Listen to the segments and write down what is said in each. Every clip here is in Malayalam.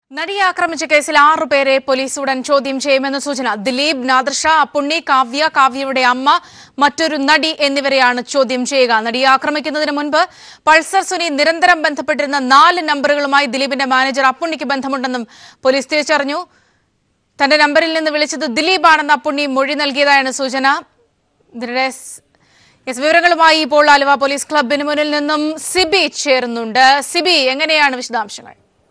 നടിയെ ആക്രമിച്ച കേസിൽ ആറുപേരെ പോലീസ് ഉടൻ ചോദ്യം ചെയ്യുമെന്ന് സൂചന ദിലീപ് നാദർഷ അപ്പുണ്ണി കാവ്യ കാവ്യയുടെ അമ്മ മറ്റൊരു നടി എന്നിവരെയാണ് ചോദ്യം ചെയ്യുക നടിയെ ആക്രമിക്കുന്നതിന് മുൻപ് പൾസർ സുനി നിരന്തരം ബന്ധപ്പെട്ടിരുന്ന നാല് നമ്പറുകളുമായി ദിലീപിന്റെ മാനേജർ അപ്പുണ്ണിക്ക് ബന്ധമുണ്ടെന്നും പോലീസ് തിരിച്ചറിഞ്ഞു തന്റെ നമ്പറിൽ നിന്ന് വിളിച്ചത് ദിലീപാണെന്ന് അപ്പുണ്ണി മൊഴി നൽകിയതായാണ് സൂചന ഇതിനിടെ സ്- യെസ് വിവരങ്ങളുമായി ഇപ്പോൾ ആലുവ പോലീസ് ക്ലബിന് മുന്നിൽ നിന്നും സിബി ചേരുന്നുണ്ട് സിബി എങ്ങനെയാണ് വിശദാംശങ്ങൾ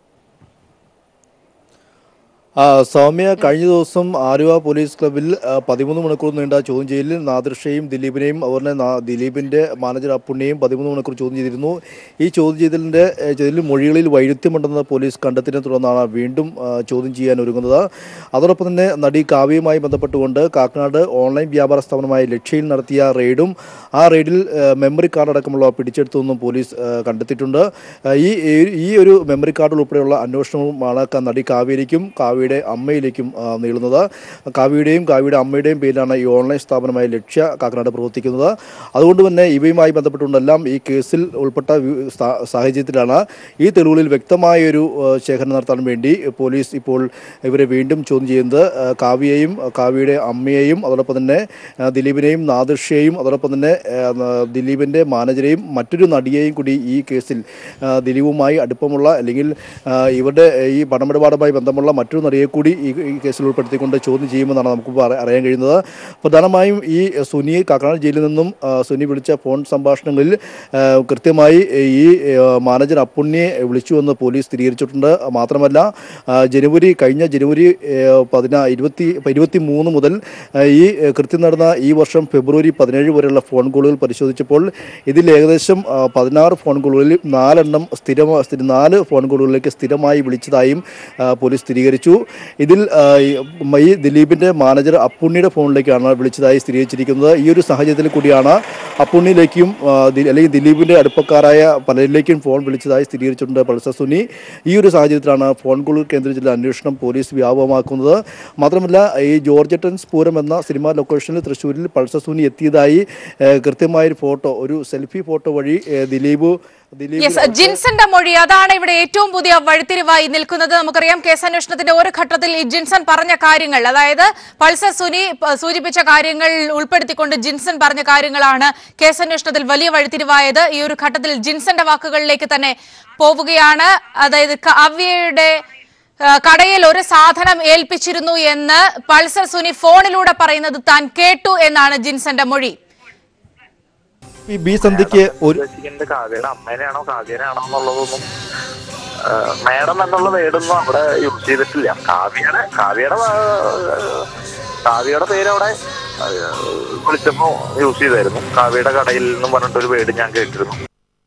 ആ, സൗമ്യ കഴിഞ്ഞ ദിവസം ആലുവ പോലീസ് ക്ലബിൽ ആ, പതിമൂന്ന് മണിക്കൂർ നീണ്ട ചോദ്യം ചെയ്യലിൽ നാദിർഷയും ദിലീപിനെയും അതുപോലെ നാ- ദിലീപിന്റെ മാനേജർ അപ്പുണ്ണിയെയും പതിമൂന്ന് മണിക്കൂർ ചോദ്യം ചെയ്തിരുന്നു ഈ ചോദ്യം ചെയ്തലിന്റെ ഏ, ചെയ്തലിൽ മൊഴികളിൽ വൈരുദ്ധ്യമുണ്ടെന്ന് പോലീസ് കണ്ടെത്തിയതിനെ തുടർന്നാണ് വീണ്ടും ആ, ചോദ്യം ചെയ്യാൻ ഒരുങ്ങുന്നത് അതോടൊപ്പം തന്നെ നടി കാവ്യയുമായി ബന്ധപ്പെട്ടുകൊണ്ട് കാക്കനാട് ഓൺലൈൻ വ്യാപാര സ്ഥാപനമായ ലക്ഷ്യയിൽ നടത്തിയ റെയ്ഡും ആ റെയ്ഡിൽ ആ, മെമ്മറി കാർഡ് അടക്കമുള്ള പിടിച്ചെടുത്തെന്നും പോലീസ് ആ, കണ്ടെത്തിയിട്ടുണ്ട് ആ, ഈ ഈ- ഈ ഒരു മെമ്മറി കാർഡ് ഉൾപ്പെടെയുള്ള അന്വേഷണവുമാണ് ക- നടി കാവ്യയിലേക്കും കാവ്യയുടെ അമ്മയിലേക്കും ആ, നീളുന്നത് കാവ്യയുടെയും കാവ്യയുടെ അമ്മയുടെയും പേരിലാണ് ഈ ഓൺലൈൻ സ്ഥാപനമായ ലക്ഷ്യ കാക്കനാട് പ്രവർത്തിക്കുന്നത് അതുകൊണ്ട് തന്നെ ഇവയുമായി ബന്ധപ്പെട്ടുകൊണ്ടെല്ലാം ഈ കേസിൽ ഉൾപ്പെട്ട വി- സാ- സാഹചര്യത്തിലാണ് ഈ തെളിവുകളിൽ വ്യക്തമായൊരു ആ, ശേഖരണം നടത്താൻ വേണ്ടി പോലീസ് ഇപ്പോൾ ഇവരെ വീണ്ടും ചോദ്യം ചെയ്യുന്നത് ആ, കാവ്യയെയും ആ, കാവ്യയുടെ അമ്മയെയും അതോടൊപ്പം തന്നെ ആ, ദിലീപിനെയും നാദിർഷയെയും അതോടൊപ്പം തന്നെ ആ, ന- ദിലീപിൻ്റെ മാനേജരെയും മറ്റൊരു നടിയെയും കൂടി ഈ കേസിൽ ആ, ദിലീപുമായി അടുപ്പമുള്ള അല്ലെങ്കിൽ ആ, ഇവരുടെ ഈ പണമിടപാടുമായി ബന്ധമുള്ള മറ്റൊരു നടിയെ കൂടി ഈ ഈ കേസിൽ ഉൾപ്പെടുത്തിക്കൊണ്ട് ചോദ്യം ചെയ്യുമെന്നാണ് നമുക്ക് ഇപ്പോൾ അറി- അറിയാൻ കഴിയുന്നത് പ്രധാനമായും ഈ സുനിയെ കാക്കനാട് ജയിലിൽ നിന്നും ആ, സുനി വിളിച്ച ഫോൺ സംഭാഷണങ്ങളിൽ ആ, കൃത്യമായി ഈ ആ, മാനേജർ അപ്പുണ്ണിയെ വിളിച്ചുവെന്ന് പോലീസ് സ്ഥിരീകരിച്ചിട്ടുണ്ട് മാത്രമല്ല ആ, ജനുവരി കഴിഞ്ഞ ജനുവരി പതിനാ ഇരുപത്തി ഇരുപത്തി മൂന്ന് മുതൽ ആ, ഈ ആ, കൃത്യം നടന്ന ഈ വർഷം ഫെബ്രുവരി പതിനേഴ് വരെയുള്ള ഫോൺ കോളുകൾ പരിശോധിച്ചപ്പോൾ ഇതിൽ ഏകദേശം ആ, പതിനാറ് ഫോൺ കോളുകളിൽ നാലെണ്ണം സ്ഥിരം സ്ഥിര- നാല് ഫോൺ കോളുകളിലേക്ക് സ്ഥിരമായി വിളിച്ചതായും ആ, പോലീസ് സ്ഥിരീകരിച്ചു ഇതിൽ ആ, ഈ ഈ ദിലീപിന്റെ മാനേജർ അപ്പുണ്ണിയുടെ ഫോണിലേക്കാണ് വിളിച്ചതായി സ്ഥിരീകരിച്ചിരിക്കുന്നത് ഈ ഒരു സാഹചര്യത്തിൽ കൂടിയാണ് അപ്പുണ്ണിയിലേക്കും ആ, ദി- അല്ലെങ്കിൽ ദിലീപിന്റെ അടുപ്പക്കാരായ പലരിലേക്കും ഫോൺ വിളിച്ചതായി സ്ഥിരീകരിച്ചിട്ടുണ്ട് പൾസർ സുനി ഈ ഒരു സാഹചര്യത്തിലാണ് ഫോൺ കോൾ കേന്ദ്രീകരിച്ചുള്ള അന്വേഷണം പോലീസ് വ്യാപകമാക്കുന്നത് മാത്രമല്ല ഈ ജോർജ് സ്പൂരം എന്ന സിനിമാ ലൊക്കേഷനിൽ തൃശ്ശൂരിൽ പൾസർ സുനി എത്തിയതായി ഏ, കൃത്യമായൊരു ഫോട്ടോ ഒരു സെൽഫി ഫോട്ടോ വഴി ഏ, ദിലീപ് ദിലീപ് യെസ് ജിൻസന്റെ മൊഴി അതാണ് ഇവിടെ ഏറ്റവും പുതിയ വഴിത്തിരിവായി നിൽക്കുന്നത് നമുക്കറിയാം കേസന്വേഷണത്തിന്റെ ഒരു ഘട്ടത്തിൽ ഈ ജിൻസൺ പറഞ്ഞ കാര്യങ്ങൾ അതായത് പൾസർ സുനി പ- സൂചിപ്പിച്ച കാര്യങ്ങൾ ഉൾപ്പെടുത്തിക്കൊണ്ട് ജിൻസൺ പറഞ്ഞ കാര്യങ്ങളാണ് കേസന്വേഷണത്തിൽ വലിയ വഴിത്തിരിവായത് ഈ ഒരു ഘട്ടത്തിൽ ജിൻസന്റെ വാക്കുകളിലേക്ക് തന്നെ പോവുകയാണ് അതായത് കാവ്യയുടെ ആ, കടയിൽ ഒരു സാധനം ഏൽപ്പിച്ചിരുന്നു എന്ന് പൾസർ സുനി ഫോണിലൂടെ പറയുന്നത് താൻ കേട്ടു എന്നാണ് ജിൻസന്റെ മൊഴി ഈ ബി സന്ധ്യയ്ക്ക് ഒരു ഉദ്ദേശിക്കുന്നത് കാവ്യയുടെ അമ്മേനെയാണോ കാവ്യനാണോ എന്നുള്ളതൊന്നും ആ, മേഡം എന്നുള്ള വേർഡൊന്നും അവിടെ യൂസ് ചെയ്തിട്ടില്ല കാവ്യയുടെ കാവ്യയുടെ ആ, കാവ്യയുടെ പേര് അവിടെ ആ, വിളിച്ചപ്പോ യൂസ് ചെയ്തായിരുന്നു കാവ്യയുടെ കടയിൽ നിന്നും പറഞ്ഞിട്ടൊരു വേർഡ് ഞാൻ കേട്ടിരുന്നു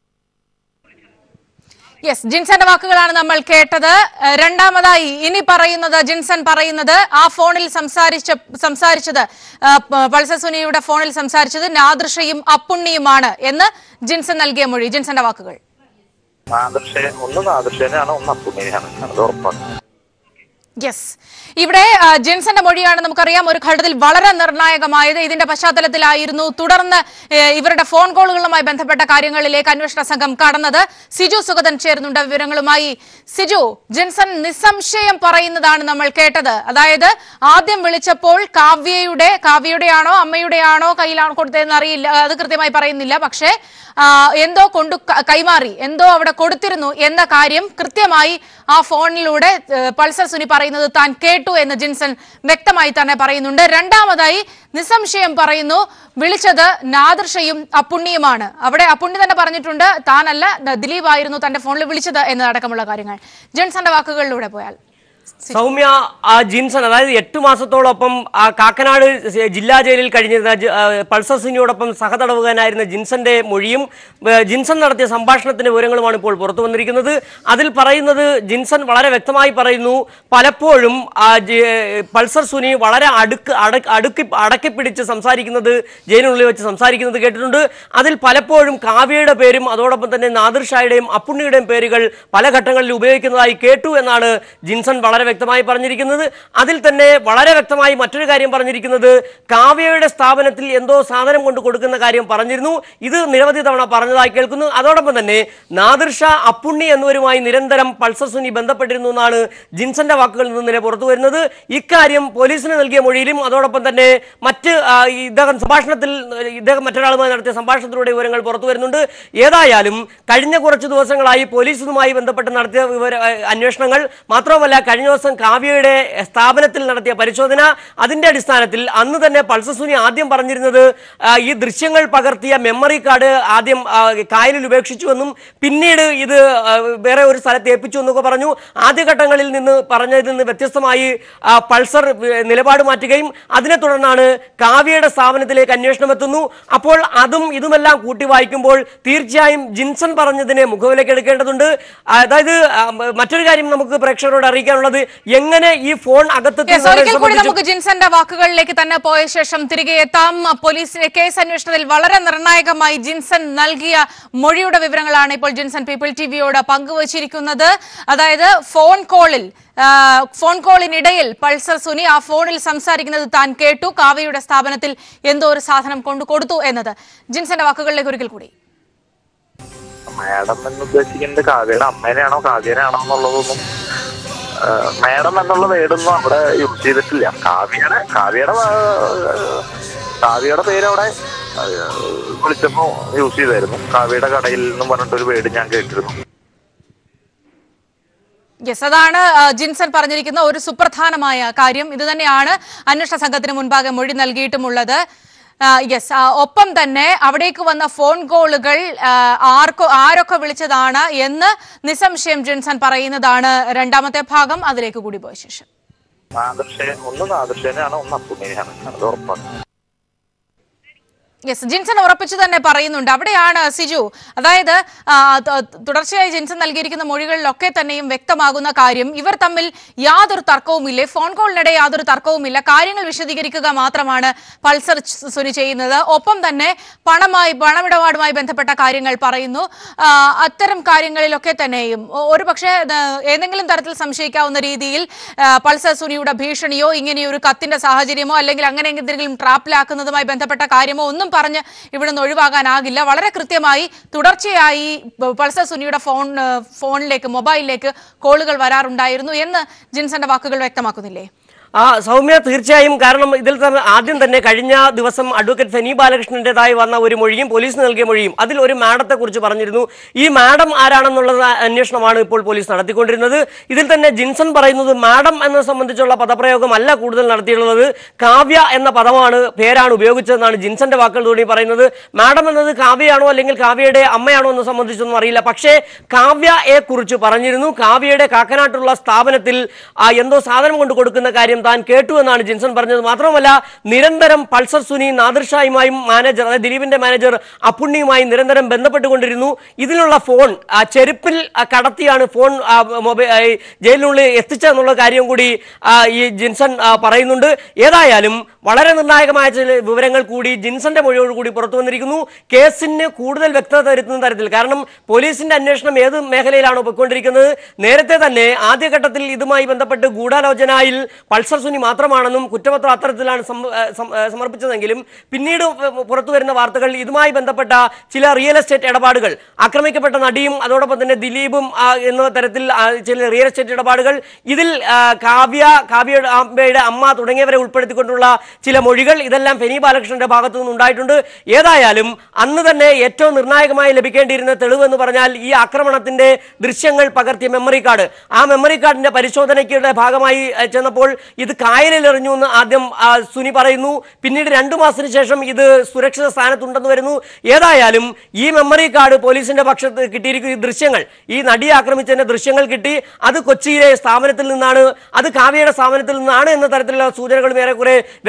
യെസ് ജിൻസന്റെ വാക്കുകളാണ് നമ്മൾ കേട്ടത് ഏഹ് രണ്ടാമതായി ഇനി പറയുന്നത് ജിൻസൺ പറയുന്നത് ആ ഫോണിൽ സംസാരിച്ച സംസാരിച്ചത് ഏഹ് പ- പൾസർ സുനിയുടെ ഫോണിൽ സംസാരിച്ചത് നാദൃഷയും അപ്പുണ്ണിയുമാണ് എന്ന് ജിൻസൺ നൽകിയ മൊഴി ജിൻസന്റെ വാക്കുകൾ ആദർശ ഒന്ന് ആദർശനാണ് ഒന്ന് അപ്പുണ്ണിനെയാണ് അത് ഉറപ്പാണ് യെസ് ഇവിടെ ആ, ജിൻസന്റെ മൊഴിയാണ് നമുക്കറിയാം ഒരു ഘട്ടത്തിൽ വളരെ നിർണായകമായത് ഇതിന്റെ പശ്ചാത്തലത്തിലായിരുന്നു തുടർന്ന് ഏ, ഇവരുടെ ഫോൺ കോളുകളുമായി ബന്ധപ്പെട്ട കാര്യങ്ങളിലേക്ക് അന്വേഷണ സംഘം കടന്നത് സിജു സുഗതൻ ചേരുന്നുണ്ട് വിവരങ്ങളുമായി സിജു ജിൻസൺ നിസ്സംശയം പറയുന്നതാണ് നമ്മൾ കേട്ടത് അതായത് ആദ്യം വിളിച്ചപ്പോൾ കാവ്യയുടെ കാവ്യയുടെയാണോ അമ്മയുടെയാണോ കയ്യിലാണോ കൊടുത്തതെന്ന് അറിയില്ല അത് കൃത്യമായി പറയുന്നില്ല പക്ഷേ ആ, എന്തോ കൊണ്ടു ക- കൈമാറി എന്തോ അവിടെ കൊടുത്തിരുന്നു എന്ന കാര്യം കൃത്യമായി ആ ഫോണിലൂടെ ഏഹ്, പൾസർ സുനി പറയുന്നത് താൻ കേട്ടു എന്ന് ജിൻസൺ വ്യക്തമായി തന്നെ പറയുന്നുണ്ട് രണ്ടാമതായി നിസ്സംശയം പറയുന്നു വിളിച്ചത് നാദർഷയും അപ്പുണ്ണിയുമാണ് അവിടെ അപ്പുണ്ണി തന്നെ പറഞ്ഞിട്ടുണ്ട് താനല്ല ന- ദിലീപ് ആയിരുന്നു തന്റെ ഫോണിൽ വിളിച്ചത് എന്നതടക്കമുള്ള കാര്യങ്ങൾ ജിൻസന്റെ വാക്കുകളിലൂടെ പോയാൽ സൗമ്യ ആ ജിൻസൺ അതായത് എട്ട് മാസത്തോടൊപ്പം ആ കാക്കനാട് സ- ജില്ലാ ജയിലിൽ കഴിഞ്ഞിരുന്ന ജ- ആ, പൾസർ സിനിയോടൊപ്പം സഹതടവുകാരനായിരുന്ന ജിൻസന്റെ മൊഴിയും ഏ, ജിൻസൺ നടത്തിയ സംഭാഷണത്തിന്റെ വിവരങ്ങളുമാണ് ഇപ്പോൾ പുറത്തു വന്നിരിക്കുന്നത് അതിൽ പറയുന്നത് ജിൻസൺ വളരെ വ്യക്തമായി പറയുന്നു പലപ്പോഴും ആ ജ- പൾസർ സുനി വളരെ അടുക്ക് അട- അടുക്കി അടക്കിപ്പിടിച്ച് സംസാരിക്കുന്നത് ജയിലിനുള്ളിൽ വെച്ച് സംസാരിക്കുന്നത് കേട്ടിട്ടുണ്ട് അതിൽ പലപ്പോഴും കാവ്യയുടെ പേരും അതോടൊപ്പം തന്നെ നാദിർ ഷായുടെയും അപ്പുണ്ണിയുടെയും പേരുകൾ പല ഘട്ടങ്ങളിൽ ഉപയോഗിക്കുന്നതായി കേട്ടു എന്നാണ് ജിൻസൺ വളരെ വളരെ വ്യക്തമായി പറഞ്ഞിരിക്കുന്നത് അതിൽ തന്നെ വളരെ വ്യക്തമായി മറ്റൊരു കാര്യം പറഞ്ഞിരിക്കുന്നത് കാവ്യയുടെ സ്ഥാപനത്തിൽ എന്തോ സാധനം കൊണ്ട് കൊടുക്കുന്ന കാര്യം പറഞ്ഞിരുന്നു ഇത് നിരവധി തവണ പറഞ്ഞതായി കേൾക്കുന്നു അതോടൊപ്പം തന്നെ നാദിർഷ അപ്പുണ്ണി എന്നിവരുമായി നിരന്തരം പൾസർ സുനി ബന്ധപ്പെട്ടിരുന്നു എന്നാണ് ജിൻസന്റെ വാക്കുകളിൽ നിന്ന് തന്നെ പുറത്തു വരുന്നത് ഇക്കാര്യം പോലീസിന് നൽകിയ മൊഴിയിലും അതോടൊപ്പം തന്നെ മറ്റ് ആ, ഇദ്ദേഹം സംഭാഷണത്തിൽ ഇദ്ദേഹം മറ്റൊരാളുമായി നടത്തിയ സംഭാഷണത്തിലൂടെ വിവരങ്ങൾ പുറത്തു വരുന്നുണ്ട് ഏതായാലും കഴിഞ്ഞ കുറച്ച് ദിവസങ്ങളായി പോലീസുമായി ബന്ധപ്പെട്ട് നടത്തിയ വിവര ആ, അന്വേഷണങ്ങൾ മാത്രവുമല്ല കഴിഞ്ഞ ദിവസം കാവ്യയുടെ സ്ഥാപനത്തിൽ നടത്തിയ പരിശോധന അതിന്റെ അടിസ്ഥാനത്തിൽ അന്ന് തന്നെ പൾസസുനി ആദ്യം പറഞ്ഞിരുന്നത് ആ, ഈ ദൃശ്യങ്ങൾ പകർത്തിയ മെമ്മറി കാർഡ് ആദ്യം ആ, കായലിൽ ഉപേക്ഷിച്ചുവെന്നും പിന്നീട് ഇത് ആ, വേറെ ഒരു സ്ഥലത്ത് ഏൽപ്പിച്ചു എന്നൊക്കെ പറഞ്ഞു ആദ്യഘട്ടങ്ങളിൽ നിന്ന് പറഞ്ഞതിൽ നിന്ന് വ്യത്യസ്തമായി ആ, പൾസർ ഏ, നിലപാട് മാറ്റുകയും അതിനെ തുടർന്നാണ് കാവ്യയുടെ സ്ഥാപനത്തിലേക്ക് അന്വേഷണം എത്തുന്നു അപ്പോൾ അതും ഇതുമെല്ലാം കൂട്ടി വായിക്കുമ്പോൾ തീർച്ചയായും ജിൻസൺ പറഞ്ഞതിനെ മുഖവിലേക്ക് എടുക്കേണ്ടതുണ്ട് അതായത് ആ, മ- മറ്റൊരു കാര്യം നമുക്ക് പ്രേക്ഷകരോട് അറിയിക്കാനുള്ളത് എങ്ങനെ ഈ ഫോൺ അകത്തെത്തി Yes, ഒരിക്കൽ കൂടി സംബന്ധിച്ചും- നമുക്ക് ജിൻസന്റെ വാക്കുകളിലേക്ക് തന്നെ പോയ ശേഷം തിരികെ എത്താം പോലീസിലെ കേസ് അന്വേഷണത്തിൽ വളരെ നിർണായകമായി ജിൻസൺ നൽകിയ മൊഴിയുടെ വിവരങ്ങളാണ് ഇപ്പോൾ ജിൻസൺ പീപ്പിൾ ടിവിയോട് പങ്കുവച്ചിരിക്കുന്നത് അതായത് ഫോൺ കോളിൽ ആ, ഫോൺ കോളിനിടയിൽ പൾസർ സുനി ആ ഫോണിൽ സംസാരിക്കുന്നത് താൻ കേട്ടു കാവ്യയുടെ സ്ഥാപനത്തിൽ എന്തോ ഒരു സാധനം കൊണ്ടു കൊടുത്തു എന്നത് ജിൻസന്റെ വാക്കുകളിലേക്ക് ഒരിക്കൽ കൂടി മാഡം എന്ന് ഉദ്ദേശിക്കുന്നത് കാവ്യയുടെ അമ്മേനെയാണോ കാവ്യനാണോ എന്നുള്ളതൊന്നും ആ, മാഡം എന്നുള്ള വേർഡൊന്നും അവിടെ യൂസ് ചെയ്തിട്ടില്ല കാവ്യയുടെ കാവ്യയുടെ ആ, കാവ്യയുടെ പേര് അവിടെ ആ, വിളിച്ചപ്പോ യൂസ് ചെയ്തായിരുന്നു കാവ്യയുടെ കടയിൽ നിന്നും പറഞ്ഞിട്ടൊരു വേർഡ് ഞാൻ കേട്ടിരുന്നു യെസ് അതാണ് ആ, ജിൻസൺ പറഞ്ഞിരിക്കുന്ന ഒരു സുപ്രധാനമായ കാര്യം ഇത് തന്നെയാണ് അന്വേഷണ സംഘത്തിന് മുൻപാകെ മൊഴി നൽകിയിട്ടുമുള്ളത് യെസ് ഒപ്പം തന്നെ അവിടേക്ക് വന്ന ഫോൺ കോളുകൾ ആ, ആർക്കോ ആരൊക്കെ വിളിച്ചതാണ് എന്ന് നിസ്സംശയം ജിൻസൺ പറയുന്നതാണ് രണ്ടാമത്തെ ഭാഗം അതിലേക്ക് കൂടി പോയ ശേഷം നാദർശ ഒന്ന് നാദർശനാണ് ഒന്ന് അപ്പുണ്ണിനെയാണ് അത് ഉറപ്പാണ് യെസ് ജിൻസൺ ഉറപ്പിച്ചു തന്നെ പറയുന്നുണ്ട് അവിടെയാണ് സിജു അതായത് ആ, ത- തുടർച്ചയായി ജിൻസൺ നൽകിയിരിക്കുന്ന മൊഴികളിലൊക്കെ തന്നെയും വ്യക്തമാകുന്ന കാര്യം ഇവർ തമ്മിൽ യാതൊരു തർക്കവുമില്ല ഫോൺ കോളിനിടെ യാതൊരു തർക്കവുമില്ല കാര്യങ്ങൾ വിശദീകരിക്കുക മാത്രമാണ് പൾസർ ച് സുനി ചെയ്യുന്നത് ഒപ്പം തന്നെ പണമായി പണമിടപാടുമായി ബന്ധപ്പെട്ട കാര്യങ്ങൾ പറയുന്നു ആ, അത്തരം കാര്യങ്ങളിലൊക്കെ തന്നെയും ഒ- ഒരു പക്ഷേ ഏതെങ്കിലും തരത്തിൽ സംശയിക്കാവുന്ന രീതിയിൽ ആ, പൾസർ സുനിയുടെ ഭീഷണിയോ ഇങ്ങനെയൊരു കത്തിന്റെ സാഹചര്യമോ അല്ലെങ്കിൽ അങ്ങനെ എന്തെങ്കിലും ട്രാപ്പിലാക്കുന്നതുമായി ബന്ധപ്പെട്ട കാര്യമോ ഒന്നും പറഞ്ഞ് ഇവിടുന്ന് ഒഴിവാകാനാകില്ല വളരെ കൃത്യമായി തുടർച്ചയായി ബ- പൾസർ സുനിയുടെ ഫോൺ ആ, ഫോണിലേക്ക് മൊബൈലിലേക്ക് കോളുകൾ വരാറുണ്ടായിരുന്നു എന്ന് ജിൻസന്റെ വാക്കുകൾ വ്യക്തമാക്കുന്നില്ലേ ആ സൗമ്യ തീർച്ചയായും കാരണം ഇതിൽ തന്നെ ആദ്യം തന്നെ കഴിഞ്ഞ ദിവസം അഡ്വക്കേറ്റ് ഫെനി ബാലകൃഷ്ണന്റേതായി വന്ന ഒരു മൊഴിയും പോലീസ് നൽകിയ മൊഴിയും അതിൽ ഒരു മാഡത്തെ കുറിച്ച് പറഞ്ഞിരുന്നു ഈ മാഡം ആരാണെന്നുള്ള അന്വേഷണമാണ് ഇപ്പോൾ പോലീസ് നടത്തിക്കൊണ്ടിരുന്നത് ഇതിൽ തന്നെ ജിൻസൺ പറയുന്നത് മാഡം എന്നത് സംബന്ധിച്ചുള്ള പദപ്രയോഗമല്ല കൂടുതൽ നടത്തിയിട്ടുള്ളത് കാവ്യ എന്ന പദമാണ് പേരാണ് ഉപയോഗിച്ചതെന്നാണ് ജിൻസന്റെ വാക്കുകൾ കൂടി പറയുന്നത് മാഡം എന്നത് കാവ്യയാണോ അല്ലെങ്കിൽ കാവ്യയുടെ അമ്മയാണോ എന്ന് സംബന്ധിച്ചൊന്നും അറിയില്ല പക്ഷേ കാവ്യയെ കുറിച്ച് പറഞ്ഞിരുന്നു കാവ്യയുടെ കാക്കനാട്ടുള്ള സ്ഥാപനത്തിൽ ആ, എന്തോ സാധനം കൊണ്ട് കൊടുക്കുന്ന കാര്യം താൻ കേട്ടു എന്നാണ് ജിൻസൺ പറഞ്ഞത് മാത്രമല്ല നിരന്തരം പൾസർ സുനി നാദിർഷായുമായും മാനേജർ അതായത് ദിലീപിന്റെ മാനേജർ അപ്പുണ്ണിയുമായി നിരന്തരം ബന്ധപ്പെട്ടുകൊണ്ടിരുന്നു ഇതിലുള്ള ഫോൺ ആ, ചെരുപ്പിൽ ആ, കടത്തിയാണ് ഫോൺ ആ, മൊബൈൽ ആ, ഈ ജയിലിനുള്ളിൽ എത്തിച്ചതെന്നുള്ള കാര്യം കൂടി ആ, ഈ ജിൻസൺ ആ, പറയുന്നുണ്ട് ഏതായാലും വളരെ നിർണായകമായ ചില വിവരങ്ങൾ കൂടി ജിൻസന്റെ മൊഴിയോട് കൂടി പുറത്തു വന്നിരിക്കുന്നു കേസിന് കൂടുതൽ വ്യക്തത വരുത്തുന്ന തരത്തിൽ കാരണം പോലീസിന്റെ അന്വേഷണം ഏത് മേഖലയിലാണോ പൊയ്ക്കൊണ്ടിരിക്കുന്നത് നേരത്തെ തന്നെ ആദ്യഘട്ടത്തിൽ ഇതുമായി ബന്ധപ്പെട്ട് ഗൂഢാലോചനയിൽ പൾസർ സുനി മാത്രമാണെന്നും കുറ്റപത്രം അത്തരത്തിലാണ് സം- ഏ, സം- ഏ, സമർപ്പിച്ചതെങ്കിലും പിന്നീട് പുറത്തു വരുന്ന വാർത്തകൾ ഇതുമായി ബന്ധപ്പെട്ട ചില റിയൽ എസ്റ്റേറ്റ് ഇടപാടുകൾ ആക്രമിക്കപ്പെട്ട നടിയും അതോടൊപ്പം തന്നെ ദിലീപും ആ, എന്ന തരത്തിൽ ആ, ചില റിയൽ എസ്റ്റേറ്റ് ഇടപാടുകൾ ഇതിൽ ആ, കാവ്യ കാവ്യയുടെ അമ്മയുടെ അമ്മ തുടങ്ങിയവരെ ഉൾപ്പെടുത്തിക്കൊണ്ടുള്ള ചില മൊഴികൾ ഇതെല്ലാം ഫെനി ബാലകൃഷ്ണന്റെ ഭാഗത്തു നിന്ന് ഉണ്ടായിട്ടുണ്ട് ഏതായാലും അന്ന് തന്നെ ഏറ്റവും നിർണായകമായി ലഭിക്കേണ്ടിയിരുന്ന തെളിവ് എന്ന് പറഞ്ഞാൽ ഈ ആക്രമണത്തിന്റെ ദൃശ്യങ്ങൾ പകർത്തിയ മെമ്മറി കാർഡ് ആ മെമ്മറി കാർഡിന്റെ പരിശോധനയ്ക്കുടെ ഭാഗമായി അഹ്, ചെന്നപ്പോൾ ഇത് കായലിൽ എറിഞ്ഞു എന്ന് ആദ്യം ആ, സുനി പറയുന്നു പിന്നീട് രണ്ടു മാസത്തിന് ശേഷം ഇത് സുരക്ഷിത സ്ഥാനത്തുണ്ടെന്ന് വരുന്നു ഏതായാലും ഈ മെമ്മറി കാർഡ് പോലീസിന്റെ പക്ഷത്ത് കിട്ടിയിരിക്കുന്ന ഈ ദൃശ്യങ്ങൾ ഈ നടിയെ ആക്രമിച്ചതിന്റെ ദൃശ്യങ്ങൾ കിട്ടി അത് കൊച്ചിയിലെ സ്ഥാപനത്തിൽ നിന്നാണ് അത് കാവ്യയുടെ സ്ഥാപനത്തിൽ നിന്നാണ് എന്ന തരത്തിലുള്ള സൂചനകളും ഏറെക്കുറെ വ്യക്തം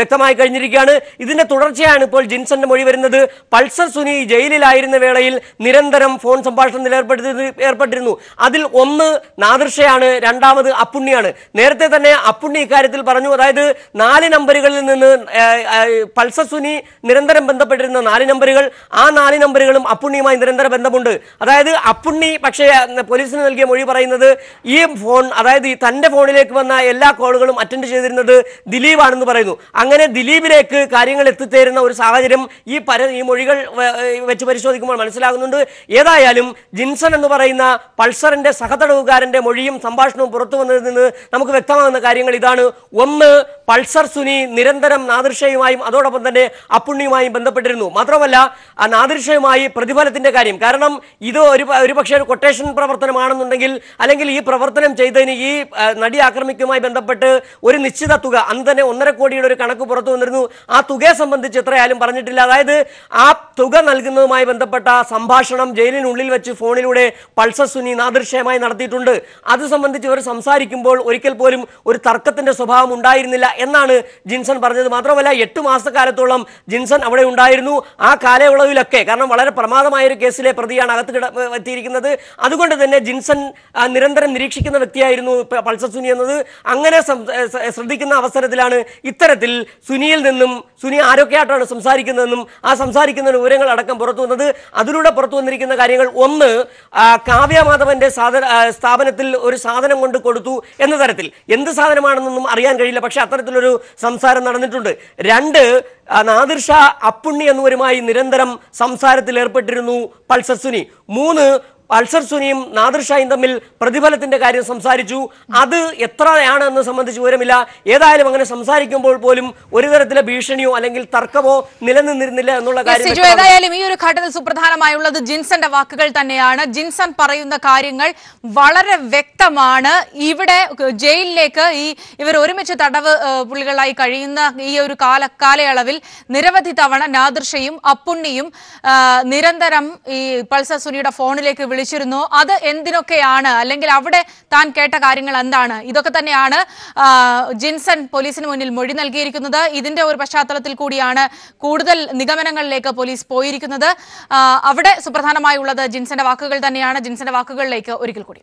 വ്യക്തമായി കഴിഞ്ഞിരിക്കുകയാണ് ഇതിന്റെ തുടർച്ചയാണ് ഇപ്പോൾ ജിൻസന്റെ മൊഴി വരുന്നത് പൾസർ സുനി ജയിലിലായിരുന്ന വേളയിൽ നിരന്തരം ഫോൺ സംഭാഷണത്തിൽ ഏർപ്പെടുത്തി ഏർപ്പെട്ടിരുന്നു അതിൽ ഒന്ന് നാദൃഷയാണ് രണ്ടാമത് അപ്പുണ്ണിയാണ് നേരത്തെ തന്നെ അപ്പുണ്ണി ഇക്കാര്യത്തിൽ പറഞ്ഞു അതായത് നാല് നമ്പറുകളിൽ നിന്ന് ആ, ആ, പൾസർ സുനി നിരന്തരം ബന്ധപ്പെട്ടിരുന്ന നാല് നമ്പറുകൾ ആ നാല് നമ്പറുകളും അപ്പുണ്ണിയുമായി നിരന്തര ബന്ധമുണ്ട് അതായത് അപ്പുണ്ണി പക്ഷേ ആ, പോലീസിന് നൽകിയ മൊഴി പറയുന്നത് ഈ ഫോൺ അതായത് ഈ തന്റെ ഫോണിലേക്ക് വന്ന എല്ലാ കോളുകളും അറ്റൻഡ് ചെയ്തിരുന്നത് ദിലീപാണെന്ന് പറയുന്നു അങ്ങനെ ദിലീപിലേക്ക് കാര്യങ്ങൾ എത്തിച്ചേരുന്ന ഒരു സാഹചര്യം ഈ പര ഈ മൊഴികൾ വ- വെച്ച് പരിശോധിക്കുമ്പോൾ മനസ്സിലാകുന്നുണ്ട് ഏതായാലും ജിൻസൺ എന്ന് പറയുന്ന പൾസറിന്റെ സഹതടവുകാരന്റെ മൊഴിയും സംഭാഷണവും പുറത്തു വന്നതിൽ നിന്ന് നമുക്ക് വ്യക്തമാകുന്ന കാര്യങ്ങൾ ഇതാണ് ഒന്ന് പൾസർ സുനി നിരന്തരം നാദൃശയുമായും അതോടൊപ്പം തന്നെ അപ്പുണ്ണിയുമായും ബന്ധപ്പെട്ടിരുന്നു മാത്രമല്ല ആ നാദൃശയുമായി പ്രതിഫലത്തിന്റെ കാര്യം കാരണം ഇത് ഒരു പ- ഒരു പക്ഷേ ഒരു കൊട്ടേഷൻ പ്രവർത്തനമാണെന്നുണ്ടെങ്കിൽ അല്ലെങ്കിൽ ഈ പ്രവർത്തനം ചെയ്തതിന് ഈ ആ, നടി ആക്രമിക്കുമായി ബന്ധപ്പെട്ട് ഒരു നിശ്ചിത തുക അന്ന് തന്നെ ഒന്നര കോടിയുടെ ഒരു കണക്ക് പുറത്തു വന്നിരുന്നു ആ തുകയെ സംബന്ധിച്ച് എത്രയായാലും പറഞ്ഞിട്ടില്ല അതായത് ആ തുക നൽകുന്നതുമായി ബന്ധപ്പെട്ട സംഭാഷണം ജയിലിനുള്ളിൽ വെച്ച് ഫോണിലൂടെ പൾസർ സുനി നാദൃശ്യമായി നടത്തിയിട്ടുണ്ട് അത് സംബന്ധിച്ച് ഇവർ സംസാരിക്കുമ്പോൾ ഒരിക്കൽ പോലും ഒരു തർക്കത്തിന്റെ സ്വഭാവം ഉണ്ടായിരുന്നില്ല എന്നാണ് ജിൻസൺ പറഞ്ഞത് മാത്രമല്ല എട്ട് മാസക്കാലത്തോളം ജിൻസൺ അവിടെ ഉണ്ടായിരുന്നു ആ കാലയളവിലൊക്കെ കാരണം വളരെ പ്രമാദമായ ഒരു കേസിലെ പ്രതിയാണ് അകത്ത് കിട എത്തിയിരിക്കുന്നത് അതുകൊണ്ട് തന്നെ ജിൻസൺ ആ, നിരന്തരം നിരീക്ഷിക്കുന്ന വ്യക്തിയായിരുന്നു പ- പൾസർ സുനി എന്നത് അങ്ങനെ സം- ഏ, സ- ശ്രദ്ധിക്കുന്ന അവസരത്തിലാണ് ഇത്തരത്തിൽ സുനിയിൽ നിന്നും സുനി ആരൊക്കെയായിട്ടാണ് സംസാരിക്കുന്നതെന്നും ആ സംസാരിക്കുന്ന വിവരങ്ങൾ അടക്കം പുറത്തു വന്നത് അതിലൂടെ പുറത്തു വന്നിരിക്കുന്ന കാര്യങ്ങൾ ഒന്ന് ആ, കാവ്യ മാധവന്റെ സാധന ആ, സ്ഥാപനത്തിൽ ഒരു സാധനം കൊണ്ട് കൊടുത്തു എന്ന തരത്തിൽ എന്ത് സാധനമാണെന്നൊന്നും അറിയാൻ കഴിയില്ല പക്ഷെ അത്തരത്തിലൊരു സംസാരം നടന്നിട്ടുണ്ട് രണ്ട് ആ, നാദിർ ഷാ അപ്പുണ്ണി എന്നിവരുമായി നിരന്തരം സംസാരത്തിൽ ഏർപ്പെട്ടിരുന്നു പൾസർ സുനി മൂന്ന് പൾസർ സുനിയും നാദിർ ഷായും തമ്മിൽ പ്രതിഫലത്തിന്റെ കാര്യം സംസാരിച്ചു അത് എത്രയാണ് എന്ന് സംബന്ധിച്ച് വിവരമില്ല ഏതായാലും അങ്ങനെ സംസാരിക്കുമ്പോൾ പോലും ഒരു തരത്തിലെ ഭീഷണിയോ അല്ലെങ്കിൽ തർക്കമോ നിലനിന്നിരുന്നില്ല എന്നുള്ള Yes, കാര്യം സിജു വ്യക്തമാണ്. ഏതായാലും ഈ ഒരു ഘട്ടത്തിൽ സുപ്രധാനമായുള്ളത് ജിൻസന്റെ വാക്കുകൾ തന്നെയാണ് ജിൻസൺ പറയുന്ന കാര്യങ്ങൾ വളരെ വ്യക്തമാണ് ഇവിടെ ജയിലിലേക്ക് ഈ ഇവർ ഒരുമിച്ച് തടവ് ഏഹ്, പുള്ളികളായി കഴിയുന്ന ഈ ഒരു കാല കാലയളവിൽ നിരവധി തവണ നാദൃഷയും അപ്പുണ്ണിയും ആ, നിരന്തരം ഈ പൾസർ സുനിയുടെ ഫോണിലേക്ക് വിളിച്ചിരുന്നു അത് എന്തിനൊക്കെയാണ് അല്ലെങ്കിൽ അവിടെ താൻ കേട്ട കാര്യങ്ങൾ എന്താണ് ഇതൊക്കെ തന്നെയാണ് ആ, ജിൻസൺ പോലീസിന് മുന്നിൽ മൊഴി നൽകിയിരിക്കുന്നത് ഇതിന്റെ ഒരു പശ്ചാത്തലത്തിൽ കൂടിയാണ് കൂടുതൽ നിഗമനങ്ങളിലേക്ക് പോലീസ് പോയിരിക്കുന്നത് ആ, അവിടെ സുപ്രധാനമായുള്ളത് ജിൻസന്റെ വാക്കുകൾ തന്നെയാണ് ജിൻസന്റെ വാക്കുകളിലേക്ക് ഒരിക്കൽ കൂടി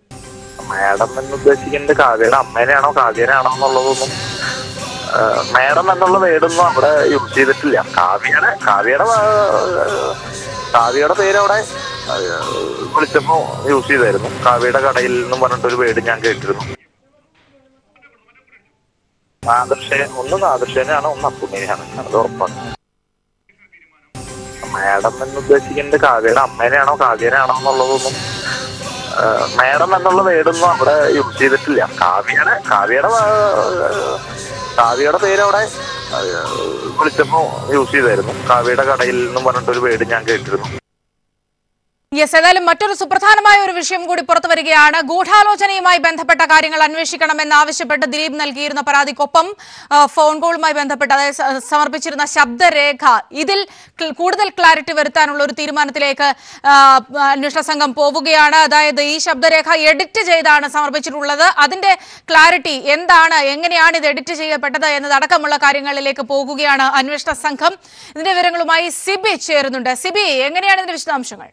മാഡം എന്ന് ഉദ്ദേശിക്കുന്നത് കാവ്യയുടെ അമ്മേനെയാണോ കാവ്യനാണോ എന്നുള്ളതൊന്നും ആ, മാഡം എന്നുള്ള വേർഡൊന്നും അവിടെ യൂസ് ചെയ്തിട്ടില്ല കാവ്യയുടെ കാവ്യയുടെ ആ, കാവ്യയുടെ പേര് അവിടെ ആ, വിളിച്ചപ്പോ യൂസ് ചെയ്തായിരുന്നു കാവ്യയുടെ കടയിൽ നിന്നും പറഞ്ഞിട്ടൊരു വേർഡ് ഞാൻ കേട്ടിരുന്നു നാദർശേ ഒന്ന് നാദർശേനാണ് ഒന്ന് അപ്പുണ്ണിനെയാണ് അത് ഉറപ്പാണ് മാഡം എന്ന് ഉദ്ദേശിക്കുന്നത് കാവ്യയുടെ അമ്മേനെയാണോ കാവ്യനാണോ എന്നുള്ളതൊന്നും ആ, മാഡം എന്നുള്ള വേർഡൊന്നും അവിടെ യൂസ് ചെയ്തിട്ടില്ല കാവ്യയുടെ കാവ്യയുടെ ആ, കാവ്യയുടെ പേര് അവിടെ ആ, വിളിച്ചപ്പോ യൂസ് ചെയ്തായിരുന്നു കാവ്യയുടെ കടയിൽ നിന്നും പറഞ്ഞിട്ടൊരു വേർഡ് ഞാൻ കേട്ടിരുന്നു യെസ് ഏതായാലും മറ്റൊരു സുപ്രധാനമായ ഒരു വിഷയം കൂടി പുറത്തു വരികയാണ് ഗൂഢാലോചനയുമായി ബന്ധപ്പെട്ട കാര്യങ്ങൾ അന്വേഷിക്കണമെന്ന് ആവശ്യപ്പെട്ട് ദിലീപ് നൽകിയിരുന്ന പരാതിക്കൊപ്പം ആ, ഫോൺ കോളുമായി ബന്ധപ്പെട്ട് അതായത് സ- സമർപ്പിച്ചിരുന്ന ശബ്ദരേഖ ഇതിൽ ക്ല- കൂടുതൽ ക്ലാരിറ്റി വരുത്താനുള്ള ഒരു തീരുമാനത്തിലേക്ക് ആ, അന്വേഷണ സംഘം പോവുകയാണ് അതായത് ഈ ശബ്ദരേഖ എഡിറ്റ് ചെയ്താണ് സമർപ്പിച്ചിട്ടുള്ളത് അതിന്റെ ക്ലാരിറ്റി എന്താണ് എങ്ങനെയാണ് ഇത് എഡിറ്റ് ചെയ്യപ്പെട്ടത് എന്നതടക്കമുള്ള കാര്യങ്ങളിലേക്ക് പോകുകയാണ് അന്വേഷണ സംഘം ഇതിന്റെ വിവരങ്ങളുമായി സിബി ചേരുന്നുണ്ട് സിബി എങ്ങനെയാണ് ഇതിന്റെ വിശദാംശങ്ങൾ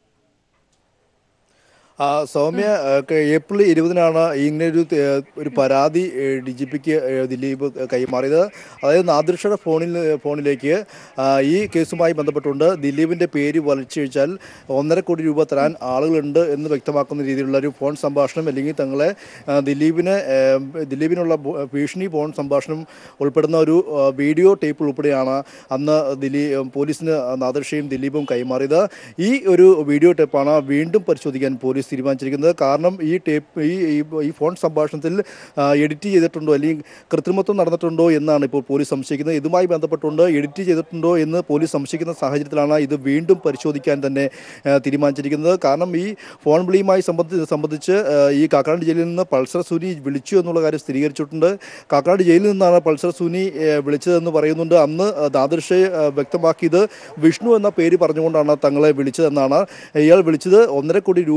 ആ, സൗമ്യ ആ, ക- ഏപ്രിൽ ഇരുപതിനാണ് ഇങ്ങനെ ഒരു ത- ഒരു പരാതി ഡി ജി പിക്ക് ദിലീപ് കൈമാറിയത് അതായത് നാദൃഷയുടെ ഫോണിൽ ഫോണിലേക്ക് ആ, ഈ കേസുമായി ബന്ധപ്പെട്ടുകൊണ്ട് ദിലീപിന്റെ പേര് വലിച്ചഴിച്ചാൽ ഒന്നര കോടി രൂപ തരാൻ ആളുകളുണ്ട് എന്ന് വ്യക്തമാക്കുന്ന രീതിയിലുള്ള ഒരു ഫോൺ സംഭാഷണം അല്ലെങ്കിൽ തങ്ങളെ ആ, ദിലീപിന് ഏ, ദിലീപിനുള്ള ഭ- ഭീഷണി ഫോൺ സംഭാഷണം ഉൾപ്പെടുന്ന ഒരു ആ, വീഡിയോ ടേപ്പ് ഉൾപ്പെടെയാണ് അന്ന് ദിലീ പോലീസിന് നാദൃഷയും ദിലീപും കൈമാറിയത് ഈ ഒരു വീഡിയോ ടേപ്പാണ് വീണ്ടും പരിശോധിക്കാൻ പോലീസ് തീരുമാനിച്ചിരിക്കുന്നത് കാരണം ഈ ടേപ്പ് ഈ ഈ- ഈ ഫോൺ സംഭാഷണത്തിൽ ആ, എഡിറ്റ് ചെയ്തിട്ടുണ്ടോ അല്ലെങ്കിൽ കൃത്രിമത്വം നടന്നിട്ടുണ്ടോ എന്നാണ് ഇപ്പോൾ പോലീസ് സംശയിക്കുന്നത് ഇതുമായി ബന്ധപ്പെട്ടുകൊണ്ട് എഡിറ്റ് ചെയ്തിട്ടുണ്ടോ എന്ന് പോലീസ് സംശയിക്കുന്ന സാഹചര്യത്തിലാണ് ഇത് വീണ്ടും പരിശോധിക്കാൻ തന്നെ ആ, തീരുമാനിച്ചിരിക്കുന്നത് കാരണം ഈ ഫോൺ വിളിയുമായി സംബന്ധിച്ച് സംബന്ധിച്ച് ആ, ഈ കാക്കനാട് ജയിലിൽ നിന്ന് പൾസർ സുനി വിളിച്ചു എന്നുള്ള കാര്യം സ്ഥിരീകരിച്ചിട്ടുണ്ട് കാക്കനാട് ജയിലിൽ നിന്നാണ് പൾസർ സുനി ആ, വിളിച്ചതെന്ന് പറയുന്നുണ്ട് അന്ന് ദാദർഷെ വ്യക്തമാക്കിയത് വിഷ്ണു എന്ന പേര് പറഞ്ഞുകൊണ്ടാണ് തങ്ങളെ വിളിച്ചതെന്നാണ് ഇയാൾ വിളിച്ചത് ഒന്നര കോടി രൂപയോളം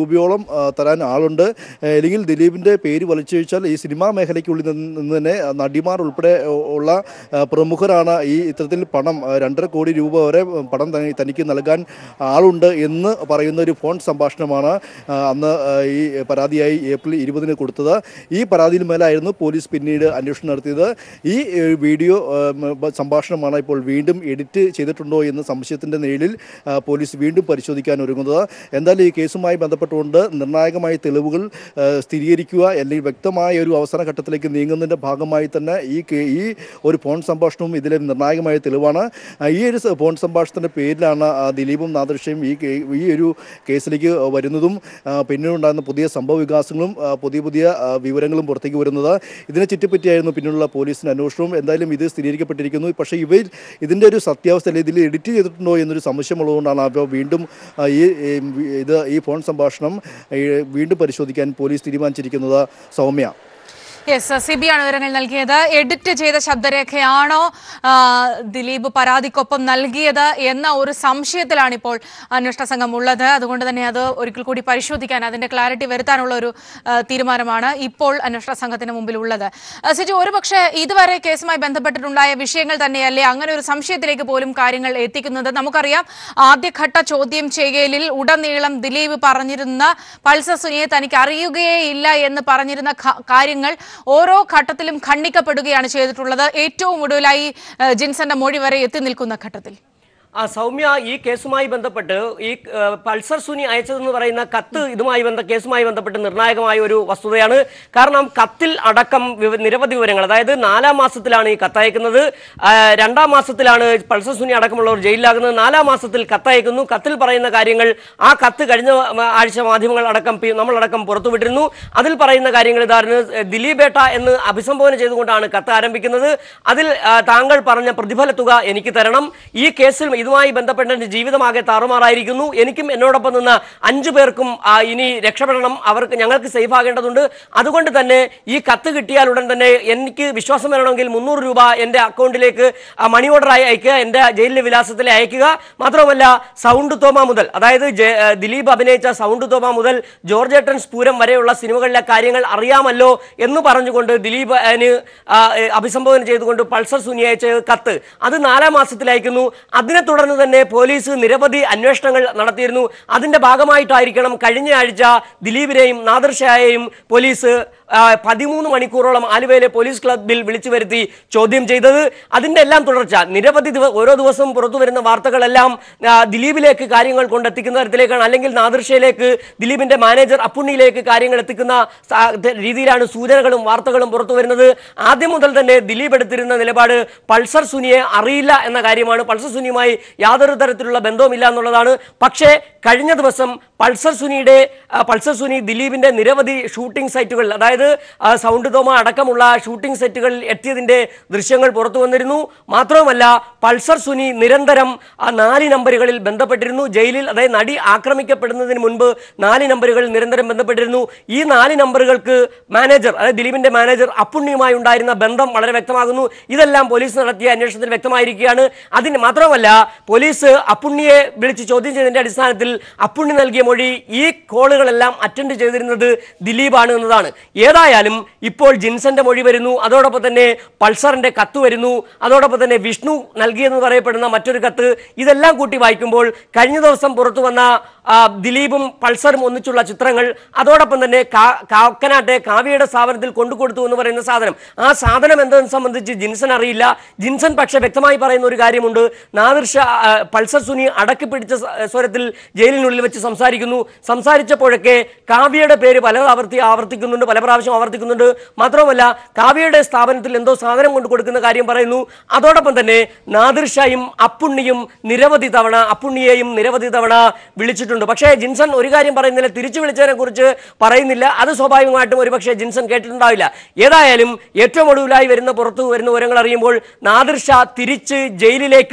ആ, തരാൻ ആളുണ്ട് ഏ, അല്ലെങ്കിൽ ദിലീപിൻ്റെ പേര് വലിച്ചഴിച്ചാൽ ഈ സിനിമാ മേഖലയ്ക്കുള്ളിൽ നിന്ന് നിന്ന് തന്നെ നടിമാർ ഉൾപ്പെടെ ഉള്ള ആ, പ്രമുഖരാണ് ഈ ഇത്തരത്തിൽ പണം ആ, രണ്ടര കോടി രൂപ വരെ പണം തനി- തനിക്ക് നൽകാൻ ആളുണ്ട് എന്ന് പറയുന്ന ഒരു ഫോൺ സംഭാഷണമാണ് ആ, അന്ന് ആ, ഈ പരാതിയായി ഏപ്രിൽ ഇരുപതിന് കൊടുത്തത് ഈ പരാതിയിൽ മേലായിരുന്നു പോലീസ് പിന്നീട് അന്വേഷണം നടത്തിയത് ഈ ഏ, വീഡിയോ ആ, മ, സംഭാഷണമാണ് ഇപ്പോൾ വീണ്ടും എഡിറ്റ് ചെയ്തിട്ടുണ്ടോ എന്ന സംശയത്തിൻ്റെ നിഴലിൽ ആ, പോലീസ് വീണ്ടും പരിശോധിക്കാൻ ഒരുങ്ങുന്നത് എന്തായാലും ഈ കേസുമായി ബന്ധപ്പെട്ടുകൊണ്ട് നിർണായകമായ തെളിവുകൾ ആ, സ്ഥിരീകരിക്കുക അല്ലെങ്കിൽ വ്യക്തമായ ഒരു അവസാന ഘട്ടത്തിലേക്ക് നീങ്ങുന്നതിൻ്റെ ഭാഗമായി തന്നെ ഈ കേ- ഈ ഒരു ഫോൺ സംഭാഷണവും ഇതിലെ നിർണായകമായ തെളിവാണ് ആ, ഈ ഒരു സ- ഫോൺ സംഭാഷണത്തിൻ്റെ പേരിലാണ് ആ, ദിലീപും നാദൃശ്യയും ഈ കേ- ഈ ഒരു കേസിലേക്ക് വരുന്നതും ആ, പിന്നീടുണ്ടാകുന്ന പുതിയ സംഭവ വികാസങ്ങളും ആ, പുതിയ പുതിയ ആ, വിവരങ്ങളും പുറത്തേക്ക് വരുന്നത് ഇതിനെ ചുറ്റിപ്പറ്റിയായിരുന്നു പിന്നീടുള്ള പോലീസിന്റെ അന്വേഷണവും എന്തായാലും ഇത് സ്ഥിരീകരിക്കപ്പെട്ടിരിക്കുന്നു പക്ഷേ ഇവയിൽ ഇതിൻ്റെ ഒരു സത്യാവസ്ഥ അല്ലെങ്കിൽ ഇതിൽ എഡിറ്റ് ചെയ്തിട്ടുണ്ടോ എന്നൊരു സംശയമുള്ളതുകൊണ്ടാണ് അപ്പോൾ വീണ്ടും ആ, ഈ ഈ ഇത് ഈ ഫോൺ സംഭാഷണം ഈ, വീണ്ടും പരിശോധിക്കാൻ പോലീസ് തീരുമാനിച്ചിരിക്കുന്നത് സൗമ്യ യെസ് സിബിയാണ് വിവരങ്ങൾ നൽകിയത് എഡിറ്റ് ചെയ്ത ശബ്ദരേഖയാണോ ആ, ദിലീപ് പരാതിക്കൊപ്പം നൽകിയത് എന്ന ഒരു സംശയത്തിലാണ് ഇപ്പോൾ അന്വേഷണ സംഘം ഉള്ളത് അതുകൊണ്ട് തന്നെ അത് ഒരിക്കൽ കൂടി പരിശോധിക്കാൻ അതിന്റെ ക്ലാരിറ്റി വരുത്താനുള്ള ഒരു ആ, തീരുമാനമാണ് ഇപ്പോൾ അന്വേഷണ സംഘത്തിന് മുമ്പിൽ ഉള്ളത് ആ, സിജു ഒരുപക്ഷെ ഇതുവരെ കേസുമായി ബന്ധപ്പെട്ടിട്ടുണ്ടായ വിഷയങ്ങൾ തന്നെയല്ലേ അങ്ങനെ ഒരു സംശയത്തിലേക്ക് പോലും കാര്യങ്ങൾ എത്തിക്കുന്നത് നമുക്കറിയാം ആദ്യഘട്ട ചോദ്യം ചെയ്യലിൽ ഉടനീളം ദിലീപ് പറഞ്ഞിരുന്ന പൾസർ സുനിയെ തനിക്ക് അറിയുകയേ ഇല്ല എന്ന് പറഞ്ഞിരുന്ന ഖ- കാര്യങ്ങൾ ഓരോ ഘട്ടത്തിലും ഖണ്ഡിക്കപ്പെടുകയാണ് ചെയ്തിട്ടുള്ളത് ഏറ്റവും ഒടുവിലായി ഏഹ്, ജിൻസന്റെ മൊഴി വരെ എത്തി നിൽക്കുന്ന ഘട്ടത്തിൽ ആ സൗമ്യ ഈ കേസുമായി ബന്ധപ്പെട്ട് ഈ ആ, പൾസർ സുനി അയച്ചതെന്ന് പറയുന്ന കത്ത് ഇതുമായി ബന്ധ കേസുമായി ബന്ധപ്പെട്ട് നിർണായകമായ ഒരു വസ്തുതയാണ് കാരണം കത്തിൽ അടക്കം വിവ- നിരവധി വിവരങ്ങൾ അതായത് നാലാം മാസത്തിലാണ് ഈ കത്തയക്കുന്നത് ആ, രണ്ടാം മാസത്തിലാണ് പൾസർ സുനി അടക്കമുള്ളവർ ജയിലിലാകുന്നത് നാലാം മാസത്തിൽ കത്തയക്കുന്നു കത്തിൽ പറയുന്ന കാര്യങ്ങൾ ആ കത്ത് കഴിഞ്ഞ ആ, ആഴ്ച മാധ്യമങ്ങൾ അടക്കം പി- നമ്മളടക്കം പുറത്തുവിട്ടിരുന്നു അതിൽ പറയുന്ന കാര്യങ്ങൾ ഇതായിരുന്നു ദിലീപേട്ട എന്ന് അഭിസംബോധന ചെയ്തുകൊണ്ടാണ് കത്ത് ആരംഭിക്കുന്നത് അതിൽ ആ, താങ്കൾ പറഞ്ഞ പ്രതിഫല തുക എനിക്ക് തരണം ഈ കേസിൽ ഇതുമായി ബന്ധപ്പെട്ട എൻ്റെ ജീവിതമാകെ താറുമാറായിരിക്കുന്നു എനിക്കും എന്നോടൊപ്പം നിന്ന അഞ്ചു പേർക്കും ആ, ഇനി രക്ഷപ്പെടണം അവർക്ക് ഞങ്ങൾക്ക് സേഫ് ആകേണ്ടതുണ്ട് അതുകൊണ്ട് തന്നെ ഈ കത്ത് കിട്ടിയാൽ ഉടൻ തന്നെ എനിക്ക് വിശ്വാസം വരണമെങ്കിൽ മുന്നൂറ് രൂപ എൻ്റെ അക്കൗണ്ടിലേക്ക് ആ, മണി ഓർഡറായി അയക്കുക എൻ്റെ ജയിലിലെ വിലാസത്തിൽ അയക്കുക മാത്രമല്ല സൗണ്ട് തോമ മുതൽ അതായത് ജെ- ആ, ദിലീപ് അഭിനയിച്ച സൗണ്ട് തോമ മുതൽ ജോർജ് ഏട്ടൻ സ്പൂരം വരെയുള്ള സിനിമകളിലെ കാര്യങ്ങൾ അറിയാമല്ലോ എന്ന് പറഞ്ഞുകൊണ്ട് ദിലീപ് അതിന് ആ, ഏ, അഭിസംബോധന ചെയ്തുകൊണ്ട് പൾസർ സുനി അയച്ച കത്ത് അത് നാലാം മാസത്തിൽ അയക്കുന്നു അതിനെ തുടർന്ന് തന്നെ പോലീസ് നിരവധി അന്വേഷണങ്ങൾ നടത്തിയിരുന്നു അതിന്റെ ഭാഗമായിട്ടായിരിക്കണം കഴിഞ്ഞ ആഴ്ച ദിലീപിനെയും നാദർഷായെയും പോലീസ് ആ, പതിമൂന്ന് മണിക്കൂറോളം ആലുവയിലെ പോലീസ് ക്ലബിൽ വിളിച്ചു വരുത്തി ചോദ്യം ചെയ്തത് അതിന്റെ എല്ലാം തുടർച്ച നിരവധി ദിവ ഓരോ ദിവസവും പുറത്തു വരുന്ന വാർത്തകളെല്ലാം ആ, ദിലീപിലേക്ക് കാര്യങ്ങൾ കൊണ്ടെത്തിക്കുന്ന തരത്തിലേക്കാണ് അല്ലെങ്കിൽ നാദർഷയിലേക്ക് ദിലീപിന്റെ മാനേജർ അപ്പുണ്ണിയിലേക്ക് കാര്യങ്ങൾ എത്തിക്കുന്ന സാ- ത- രീതിയിലാണ് സൂചനകളും വാർത്തകളും പുറത്തു വരുന്നത് ആദ്യം മുതൽ തന്നെ ദിലീപ് എടുത്തിരുന്ന നിലപാട് പൾസർ സുനിയെ അറിയില്ല എന്ന കാര്യമാണ് പൾസർ സുനിയുമായി യാതൊരു തരത്തിലുള്ള ബന്ധവുമില്ല എന്നുള്ളതാണ് പക്ഷേ കഴിഞ്ഞ ദിവസം പൾസർ സുനിയുടെ ആ, പൾസർ സുനി ദിലീപിന്റെ നിരവധി ഷൂട്ടിംഗ് സൈറ്റുകളിൽ അതായത് ആ, സൗണ്ട് തോമ അടക്കമുള്ള ഷൂട്ടിംഗ് സെറ്റുകളിൽ എത്തിയതിന്റെ ദൃശ്യങ്ങൾ പുറത്തു വന്നിരുന്നു മാത്രവുമല്ല പൾസർ സുനി നിരന്തരം ആ നാല് നമ്പറുകളിൽ ബന്ധപ്പെട്ടിരുന്നു ജയിലിൽ അതായത് നടി ആക്രമിക്കപ്പെടുന്നതിന് മുൻപ് നാല് നമ്പറുകളിൽ നിരന്തരം ബന്ധപ്പെട്ടിരുന്നു ഈ നാല് നമ്പറുകൾക്ക് മാനേജർ അതായത് ദിലീപിന്റെ മാനേജർ അപ്പുണ്ണിയുമായി ഉണ്ടായിരുന്ന ബന്ധം വളരെ വ്യക്തമാകുന്നു ഇതെല്ലാം പോലീസ് നടത്തിയ അന്വേഷണത്തിൽ വ്യക്തമായിരിക്കുകയാണ് അതിന് മാത്രമല്ല പോലീസ് അപ്പുണ്ണിയെ വിളിച്ച് ചോദ്യം ചെയ്തതിന്റെ അടിസ്ഥാനത്തിൽ അപ്പുണ്ണി നൽകിയ മൊഴി ഈ കോളുകളെല്ലാം അറ്റൻഡ് ചെയ്തിരുന്നത് ദിലീപാണ് എന്നതാണ് ഏതായാലും ഇപ്പോൾ ജിൻസന്റെ മൊഴി വരുന്നു അതോടൊപ്പം തന്നെ പൾസറിന്റെ കത്ത് വരുന്നു അതോടൊപ്പം തന്നെ വിഷ്ണു നൽകിയെന്ന് പറയപ്പെടുന്ന മറ്റൊരു കത്ത് ഇതെല്ലാം കൂട്ടി വായിക്കുമ്പോൾ കഴിഞ്ഞ ദിവസം പുറത്തു വന്ന ആ, ദിലീപും പൾസറും ഒന്നിച്ചുള്ള ചിത്രങ്ങൾ അതോടൊപ്പം തന്നെ കാ- കാക്കനാട്ടെ കാവ്യയുടെ സ്ഥാപനത്തിൽ കൊണ്ടുകൊടുത്തു എന്ന് പറയുന്ന സാധനം ആ സാധനം എന്തെന്ന് സംബന്ധിച്ച് ജിൻസൺ അറിയില്ല ജിൻസൺ പക്ഷെ വ്യക്തമായി പറയുന്ന ഒരു കാര്യമുണ്ട് നാദിർഷ ആ, പൾസർ സുനി അടക്കി പിടിച്ച സ- സ്വരത്തിൽ ജയിലിനുള്ളിൽ വെച്ച് സംസാരിക്കുന്നു സംസാരിച്ചപ്പോഴൊക്കെ കാവ്യയുടെ പേര് പല ആവർത്തി ആവർത്തിക്കുന്നുണ്ട് പല പ്രാവശ്യം ആവർത്തിക്കുന്നുണ്ട് മാത്രമല്ല കാവ്യയുടെ സ്ഥാപനത്തിൽ എന്തോ സാധനം കൊണ്ട് കൊടുക്കുന്ന കാര്യം പറയുന്നു അതോടൊപ്പം തന്നെ നാദിർഷയും അപ്പുണ്ണിയും നിരവധി തവണ അപ്പുണ്ണിയെയും നിരവധി തവണ വിളിച്ചിട്ടുണ്ട് പക്ഷേ ജിൻസൺ ഒരു കാര്യം പറയുന്നില്ല തിരിച്ചു വിളിച്ചതിനെ കുറിച്ച് പറയുന്നില്ല അത് സ്വാഭാവികമായിട്ടും ഒരുപക്ഷെ ജിൻസൺ കേട്ടിട്ടുണ്ടാവില്ല ഏതായാലും ഏറ്റവും ഒടുവിലായി വരുന്ന പുറത്തു വരുന്ന വിവരങ്ങൾ അറിയുമ്പോൾ നാദിർഷ തിരിച്ച് ജയിലിലേക്കും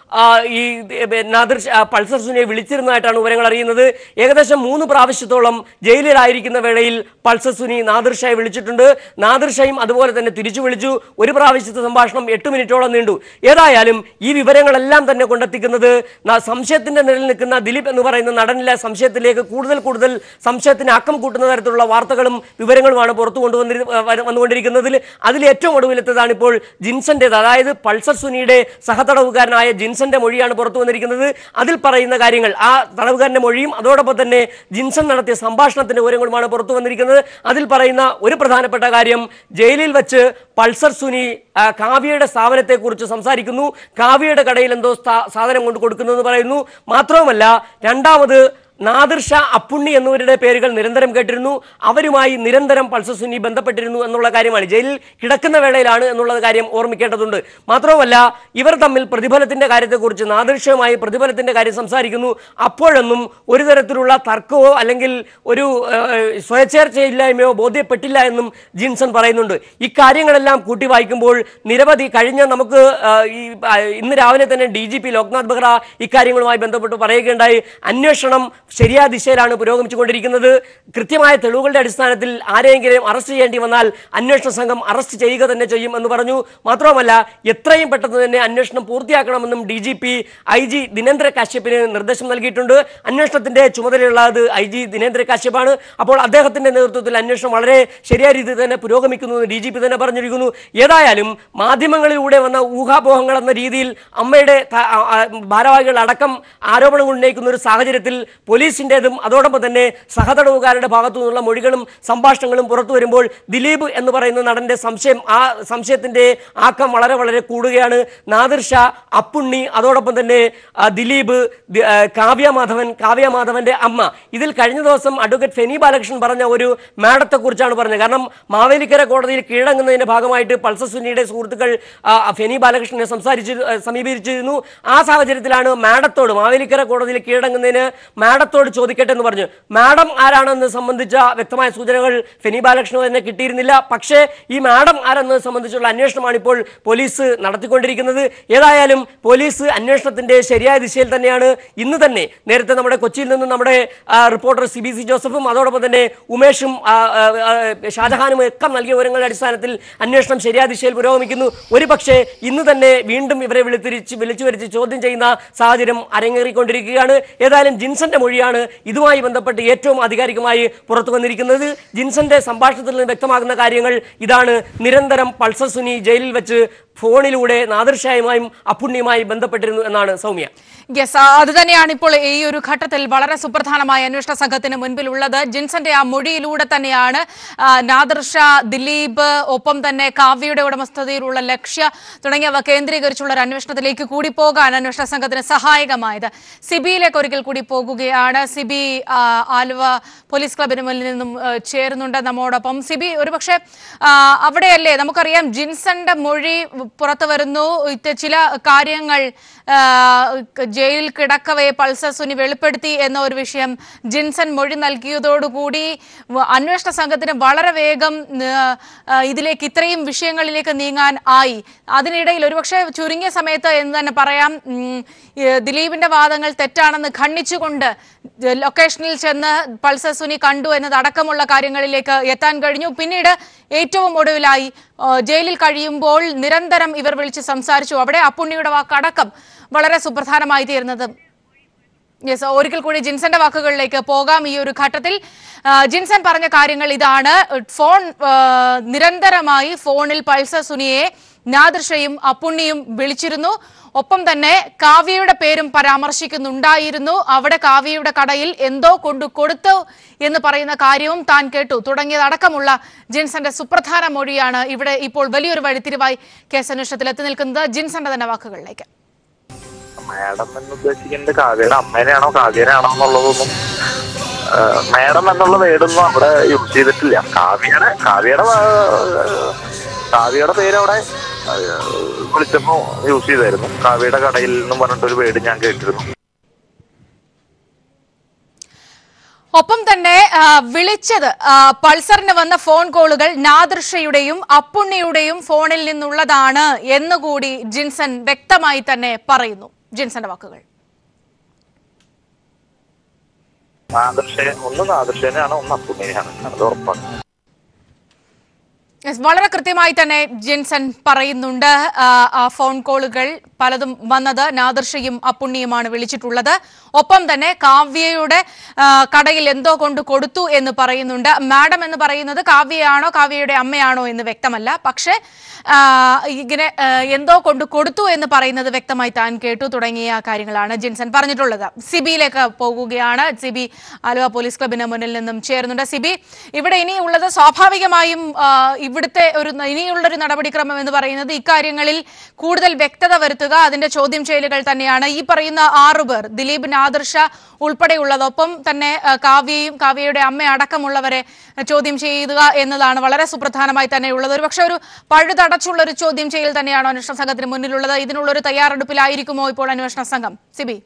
ആ, ഈ ഏ, നാദിർ ഷാ- പൾസർ സുനിയെ വിളിച്ചിരുന്നതായിട്ടാണ് വിവരങ്ങൾ അറിയുന്നത് ഏകദേശം മൂന്ന് പ്രാവശ്യത്തോളം ജയിലിലായിരിക്കുന്ന വേളയിൽ പൾസർ സുനി നാദിർ ഷായെ വിളിച്ചിട്ടുണ്ട് നാദിർ ഷായും അതുപോലെ തന്നെ തിരിച്ചു വിളിച്ചു ഒരു പ്രാവശ്യത്തെ സംഭാഷണം എട്ട് മിനിറ്റോളം നീണ്ടു ഏതായാലും ഈ വിവരങ്ങളെല്ലാം തന്നെ കൊണ്ടെത്തിക്കുന്നത് ന- സംശയത്തിന്റെ നിഴലിൽ നിൽക്കുന്ന ദിലീപ് എന്ന് പറയുന്ന നടനിലെ സംശയത്തിലേക്ക് കൂടുതൽ കൂടുതൽ സംശയത്തിന് ആക്കം കൂട്ടുന്ന തരത്തിലുള്ള വാർത്തകളും വിവരങ്ങളുമാണ് പുറത്തു കൊണ്ടുവന്നി വ- വന്നുകൊണ്ടിരിക്കുന്നതിൽ അതിൽ ഏറ്റവും ഒടുവിലെത്തതാണ് ഇപ്പോൾ ജിൻസന്റേത് അതായത് പൾസർ സുനിയുടെ സഹതടവുകാരനായ ജിൻസന്റെ മൊഴിയാണ് പുറത്തു വന്നിരിക്കുന്നത് അതിൽ പറയുന്ന കാര്യങ്ങൾ ആ തടവുകാരന്റെ മൊഴിയും അതോടൊപ്പം തന്നെ ജിൻസൺ നടത്തിയ സംഭാഷണത്തിന്റെ വിവരങ്ങളുമാണ് പുറത്തു വന്നിരിക്കുന്നത് അതിൽ പറയുന്ന ഒരു പ്രധാനപ്പെട്ട കാര്യം ജയിലിൽ വെച്ച് പൾസർ സുനി ആ, കാവ്യയുടെ സ്ഥാപനത്തെക്കുറിച്ച് സംസാരിക്കുന്നു കാവ്യയുടെ കടയിൽ എന്തോ സ്ഥാ- സാധനം കൊണ്ട് കൊടുക്കുന്നു എന്ന് പറയുന്നു മാത്രവുമല്ല രണ്ടാമത് നാദിർ ഷാ അപ്പുണ്ണി എന്നിവരുടെ പേരുകൾ നിരന്തരം കേട്ടിരുന്നു അവരുമായി നിരന്തരം പൾസർ സുനി ബന്ധപ്പെട്ടിരുന്നു എന്നുള്ള കാര്യമാണ് ജയിലിൽ കിടക്കുന്ന വേളയിലാണ് എന്നുള്ള കാര്യം ഓർമ്മിക്കേണ്ടതുണ്ട് മാത്രവുമല്ല ഇവർ തമ്മിൽ പ്രതിഫലത്തിന്റെ കാര്യത്തെക്കുറിച്ച് നാദിർ ഷയുമായി പ്രതിഫലത്തിന്റെ കാര്യം സംസാരിക്കുന്നു അപ്പോഴൊന്നും ഒരു തരത്തിലുള്ള തർക്കമോ അല്ലെങ്കിൽ ഒരു ഏഹ്, സ്വയച്ചേർച്ചയില്ലായ്മയോ ബോധ്യപ്പെട്ടില്ല എന്നും ജിൻസൺ പറയുന്നുണ്ട് ഇക്കാര്യങ്ങളെല്ലാം കൂട്ടി വായിക്കുമ്പോൾ നിരവധി കഴിഞ്ഞ നമുക്ക് ആ, ഈ ആ, ഇന്ന് രാവിലെ തന്നെ D G P Loknath Behra ഇക്കാര്യങ്ങളുമായി ബന്ധപ്പെട്ട് പറയുകയുണ്ടായി അന്വേഷണം ശരിയായ ദിശയിലാണ് പുരോഗമിച്ചുകൊണ്ടിരിക്കുന്നത് കൃത്യമായ തെളിവുകളുടെ അടിസ്ഥാനത്തിൽ ആരെയെങ്കിലും അറസ്റ്റ് ചെയ്യേണ്ടി വന്നാൽ അന്വേഷണ സംഘം അറസ്റ്റ് ചെയ്യുക തന്നെ ചെയ്യും എന്ന് പറഞ്ഞു മാത്രവുമല്ല എത്രയും പെട്ടെന്ന് തന്നെ അന്വേഷണം പൂർത്തിയാക്കണമെന്നും D G P I G Dinendra കാശ്യപ്പിന് നിർദ്ദേശം നൽകിയിട്ടുണ്ട് അന്വേഷണത്തിന്റെ ചുമതലയുള്ളത് ഐ ജി ദിനേന്ദ്ര കാശ്യപ്പാണ് അപ്പോൾ അദ്ദേഹത്തിന്റെ നേതൃത്വത്തിൽ അന്വേഷണം വളരെ ശരിയായ രീതിയിൽ തന്നെ പുരോഗമിക്കുന്നു എന്ന് ഡി ജി പി തന്നെ പറഞ്ഞിരിക്കുന്നു ഏതായാലും മാധ്യമങ്ങളിലൂടെ വന്ന ഊഹാപോഹങ്ങൾ എന്ന രീതിയിൽ അമ്മയുടെ ത- ആ- ആ- ഭാരവാഹികൾ അടക്കം ആരോപണങ്ങൾ ഉന്നയിക്കുന്ന ഒരു സാഹചര്യത്തിൽ പോലീസിന്റേതും അതോടൊപ്പം തന്നെ സഹതടവുകാരുടെ ഭാഗത്തു നിന്നുള്ള മൊഴികളും സംഭാഷണങ്ങളും പുറത്തു വരുമ്പോൾ ദിലീപ് എന്ന് പറയുന്ന നടന്റെ സംശയം ആ സംശയത്തിന്റെ ആക്കം വളരെ വളരെ കൂടുകയാണ് നാദിർ ഷാ അപ്പുണ്ണി അതോടൊപ്പം തന്നെ ആ, ദിലീപ് ദി- ആ, കാവ്യ മാധവൻ കാവ്യ മാധവന്റെ അമ്മ ഇതിൽ കഴിഞ്ഞ ദിവസം അഡ്വക്കേറ്റ് ഫെനി ബാലകൃഷ്ണൻ പറഞ്ഞ ഒരു മാഡത്തെ കുറിച്ചാണ് പറഞ്ഞത് കാരണം മാവേലിക്കര കോടതിയിൽ കീഴടങ്ങുന്നതിന്റെ ഭാഗമായിട്ട് പൾസർ സുനിയുടെ സുഹൃത്തുക്കൾ ആ, ഫെനി ബാലകൃഷ്ണനെ സംസാരിച്ച് ആ, സമീപിച്ചിരുന്നു ആ സാഹചര്യത്തിലാണ് മാഡത്തോട് മാവേലിക്കര കോടതിയിൽ കീഴടങ്ങുന്നതിന് മാഡത്തോട് ചോദിക്കട്ടെ എന്ന് പറഞ്ഞു മാഡം ആരാണെന്ന് സംബന്ധിച്ച വ്യക്തമായ സൂചനകൾ ഫെനി ബാലകൃഷ്ണൻ തന്നെ കിട്ടിയിരുന്നില്ല പക്ഷേ ഈ മാഡം ആരെന്നത് സംബന്ധിച്ചുള്ള അന്വേഷണമാണ് ഇപ്പോൾ പോലീസ് നടത്തിക്കൊണ്ടിരിക്കുന്നത് ഏതായാലും പോലീസ് അന്വേഷണത്തിന്റെ ശരിയായ ദിശയിൽ തന്നെയാണ് ഇന്ന് തന്നെ നേരത്തെ നമ്മുടെ കൊച്ചിയിൽ നിന്നും നമ്മുടെ ആ, റിപ്പോർട്ടർ സി ബി സി ജോസഫും അതോടൊപ്പം തന്നെ ഉമേഷും ആ, ആ, ആ, ഷാജഹാനും ഒക്കെ നൽകിയ വിവരങ്ങളുടെ അടിസ്ഥാനത്തിൽ അന്വേഷണം ശരിയായ ദിശയിൽ പുരോഗമിക്കുന്നു ഒരു പക്ഷേ ഇന്ന് തന്നെ വീണ്ടും ഇവരെ വിളിത്തിരിച്ച് വിളിച്ചു വരുത്തി ചോദ്യം ചെയ്യുന്ന സാഹചര്യം അരങ്ങേറിക്കൊണ്ടിരിക്കുകയാണ് ഏതായാലും ജിൻസന്റെ മൊഴിയാണ് ഇതുമായി ബന്ധപ്പെട്ട് ഏറ്റവും ആധികാരികമായി പുറത്തു വന്നിരിക്കുന്നത് ജിൻസന്റെ സംഭാഷണത്തിൽ നിന്ന് വ്യക്തമാകുന്ന കാര്യങ്ങൾ ഇതാണ് നിരന്തരം പൾസർ സുനി ജയിലിൽ വെച്ച് ഫോണിലൂടെ നാദിർഷായുമായും അപ്പുണ്ണിയുമായി ബന്ധപ്പെട്ടിരുന്നു എന്നാണ് സൗമ്യ യെസ് അത് തന്നെയാണ് ഇപ്പോൾ ഈ ഒരു ഘട്ടത്തിൽ വളരെ സുപ്രധാനമായ അന്വേഷണ സംഘത്തിന് മുൻപിലുള്ളത് ജിൻസന്റെ ആ മൊഴിയിലൂടെ തന്നെയാണ് ആ, നാദിർ ഷാ ദിലീപ് ഒപ്പം തന്നെ കാവ്യയുടെ ഉടമസ്ഥതയിലുള്ള ലക്ഷ്യ തുടങ്ങിയവ കേന്ദ്രീകരിച്ചുള്ള ഒരു അന്വേഷണത്തിലേക്ക് കൂടി പോകാൻ അന്വേഷണ സംഘത്തിന് സഹായകമായത് സിബിയിലേക്ക് ഒരിക്കൽ കൂടി പോകുകയാണ് സിബി ആ, ആലുവ പോലീസ് ക്ലബിന് മുന്നിൽ നിന്നും ആ, ചേരുന്നുണ്ട് നമ്മോടൊപ്പം സിബി ഒരുപക്ഷെ ആ, അവിടെയല്ലേ നമുക്കറിയാം ജിൻസന്റെ മൊഴി പുറത്തു വരുന്നു ഇത് ചില കാര്യങ്ങൾ ആ, ജയിലിൽ കിടക്കവേ പൾസർ സുനി വെളിപ്പെടുത്തി എന്ന ഒരു വിഷയം ജിൻസൺ മൊഴി നൽകിയതോടുകൂടി വ- അന്വേഷണ സംഘത്തിന് വളരെ വേഗം ആ, ആ, ഇതിലേക്ക് ഇത്രയും വിഷയങ്ങളിലേക്ക് നീങ്ങാൻ ആയി അതിനിടയിൽ ഒരുപക്ഷെ ചുരുങ്ങിയ സമയത്ത് എന്ന് തന്നെ പറയാം ഉം, ഈ ദിലീപിന്റെ വാദങ്ങൾ തെറ്റാണെന്ന് ഖണ്ഡിച്ചുകൊണ്ട് ലൊക്കേഷനിൽ ചെന്ന് പൾസർ സുനി കണ്ടു എന്നതടക്കമുള്ള കാര്യങ്ങളിലേക്ക് എത്താൻ കഴിഞ്ഞു പിന്നീട് ഏറ്റവും ഒടുവിലായി ആ, ജയിലിൽ കഴിയുമ്പോൾ നിരന്തരം ഇവർ വിളിച്ച് സംസാരിച്ചു അവിടെ അപ്പുണ്ണിയുടെ വാക്കടക്കം വളരെ സുപ്രധാനമായി തീർന്നത് യെസ് ഒരിക്കൽ കൂടി ജിൻസന്റെ വാക്കുകളിലേക്ക് പോകാം ഈ ഒരു ഘട്ടത്തിൽ ആ, ജിൻസൺ പറഞ്ഞ കാര്യങ്ങൾ ഇതാണ് ഫോൺ ആ, നിരന്തരമായി ഫോണിൽ പൾസർ സുനിയെ നാദൃഷയും അപ്പുണ്ണിയും വിളിച്ചിരുന്നു ഒപ്പം തന്നെ കാവ്യയുടെ പേരും പരാമർശിക്കുന്നുണ്ടായിരുന്നു അവിടെ കാവ്യയുടെ കടയിൽ എന്തോ കൊണ്ടു കൊടുത്തു എന്ന് പറയുന്ന കാര്യവും താൻ കേട്ടു തുടങ്ങിയതടക്കമുള്ള ജിൻസന്റെ സുപ്രധാന മൊഴിയാണ് ഇവിടെ ഇപ്പോൾ വലിയൊരു വഴിത്തിരിവായി കേസന്വേഷണത്തിൽ എത്തി നിൽക്കുന്നത് ജിൻസന്റെ തന്നെ വാക്കുകളിലേക്ക് മാഡം എന്ന് ഉദ്ദേശിക്കുന്നത് കാവ്യയുടെ അമ്മേനെയാണോ കാവ്യനാണോ എന്നുള്ളതൊന്നും ആ, മാഡം എന്നുള്ള വേർഡൊന്നും അവിടെ യൂസ് ചെയ്തിട്ടില്ല കാവ്യയുടെ കാവ്യയുടെ ആ, കാവ്യയുടെ പേര് അവിടെ ആ, വിളിച്ചപ്പോ യൂസ് ചെയ്തായിരുന്നു കാവ്യയുടെ കടയിൽ നിന്നും പറഞ്ഞിട്ടൊരു വേർഡ് ഞാൻ കേട്ടിരുന്നു ഒപ്പം തന്നെ ആ, വിളിച്ചത് ആ, പൾസറിന് വന്ന ഫോൺ കോളുകൾ നാദൃഷയുടെയും അപ്പുണ്ണിയുടെയും ഫോണിൽ നിന്നുള്ളതാണ് എന്നുകൂടി ജിൻസൺ വ്യക്തമായി തന്നെ പറയുന്നു ജിൻസന്റെ വാക്കുകൾ നാദൃശേ ഒന്ന് നാദൃശേനാണ് ഒന്ന് അപ്പുണ്ണിനെയാണ് അത് ഉറപ്പാണ് Yes, വളരെ കൃത്യമായി തന്നെ ജിൻസൺ പറയുന്നുണ്ട് ആ, ആ ഫോൺ കോളുകൾ പലതും വന്നത് നാദർഷയും അപ്പുണ്ണിയുമാണ് വിളിച്ചിട്ടുള്ളത് ഒപ്പം തന്നെ കാവ്യയുടെ ആ, കടയിൽ എന്തോ കൊണ്ട് കൊടുത്തു എന്ന് പറയുന്നുണ്ട് മാഡം എന്ന് പറയുന്നത് കാവ്യയാണോ കാവ്യയുടെ അമ്മയാണോ എന്ന് വ്യക്തമല്ല പക്ഷേ ആ, ഇങ്ങനെ ആ, എന്തോ കൊണ്ട് കൊടുത്തു എന്ന് പറയുന്നത് വ്യക്തമായി താൻ കേട്ടു തുടങ്ങിയ കാര്യങ്ങളാണ് ജിൻസൺ പറഞ്ഞിട്ടുള്ളത് സിബിയിലേക്ക് പോകുകയാണ് സിബി ആലുവ പോലീസ് ക്ലബിന് മുന്നിൽ നിന്നും ചേരുന്നുണ്ട് സിബി ഇവിടെ ഇനിയുള്ളത് സ്വാഭാവികമായും ആ, ഇവിടുത്തെ ഒരു ഇനിയുള്ളൊരു നടപടിക്രമം എന്ന് പറയുന്നത് ഇക്കാര്യങ്ങളിൽ കൂടുതൽ വ്യക്തത വരുത്തുക അതിന്റെ ചോദ്യം ചെയ്യലുകൾ തന്നെയാണ് ഈ പറയുന്ന ആറുപേർ ദിലീപ് നാദർഷ ഉൾപ്പെടെയുള്ളതൊപ്പം തന്നെ ആ, കാവ്യയും കാവ്യയുടെ അമ്മ അടക്കമുള്ളവരെ ചോദ്യം ചെയ്യുക എന്നതാണ് വളരെ സുപ്രധാനമായി തന്നെ ഉള്ളത് ഒരു പക്ഷെ ഒരു പഴുതടച്ചുള്ള ഒരു ചോദ്യം ചെയ്യൽ തന്നെയാണോ അന്വേഷണ സംഘത്തിന് മുന്നിലുള്ളത് ഇതിനുള്ള ഒരു തയ്യാറെടുപ്പിലായിരിക്കുമോ ഇപ്പോൾ അന്വേഷണ സംഘം സിബി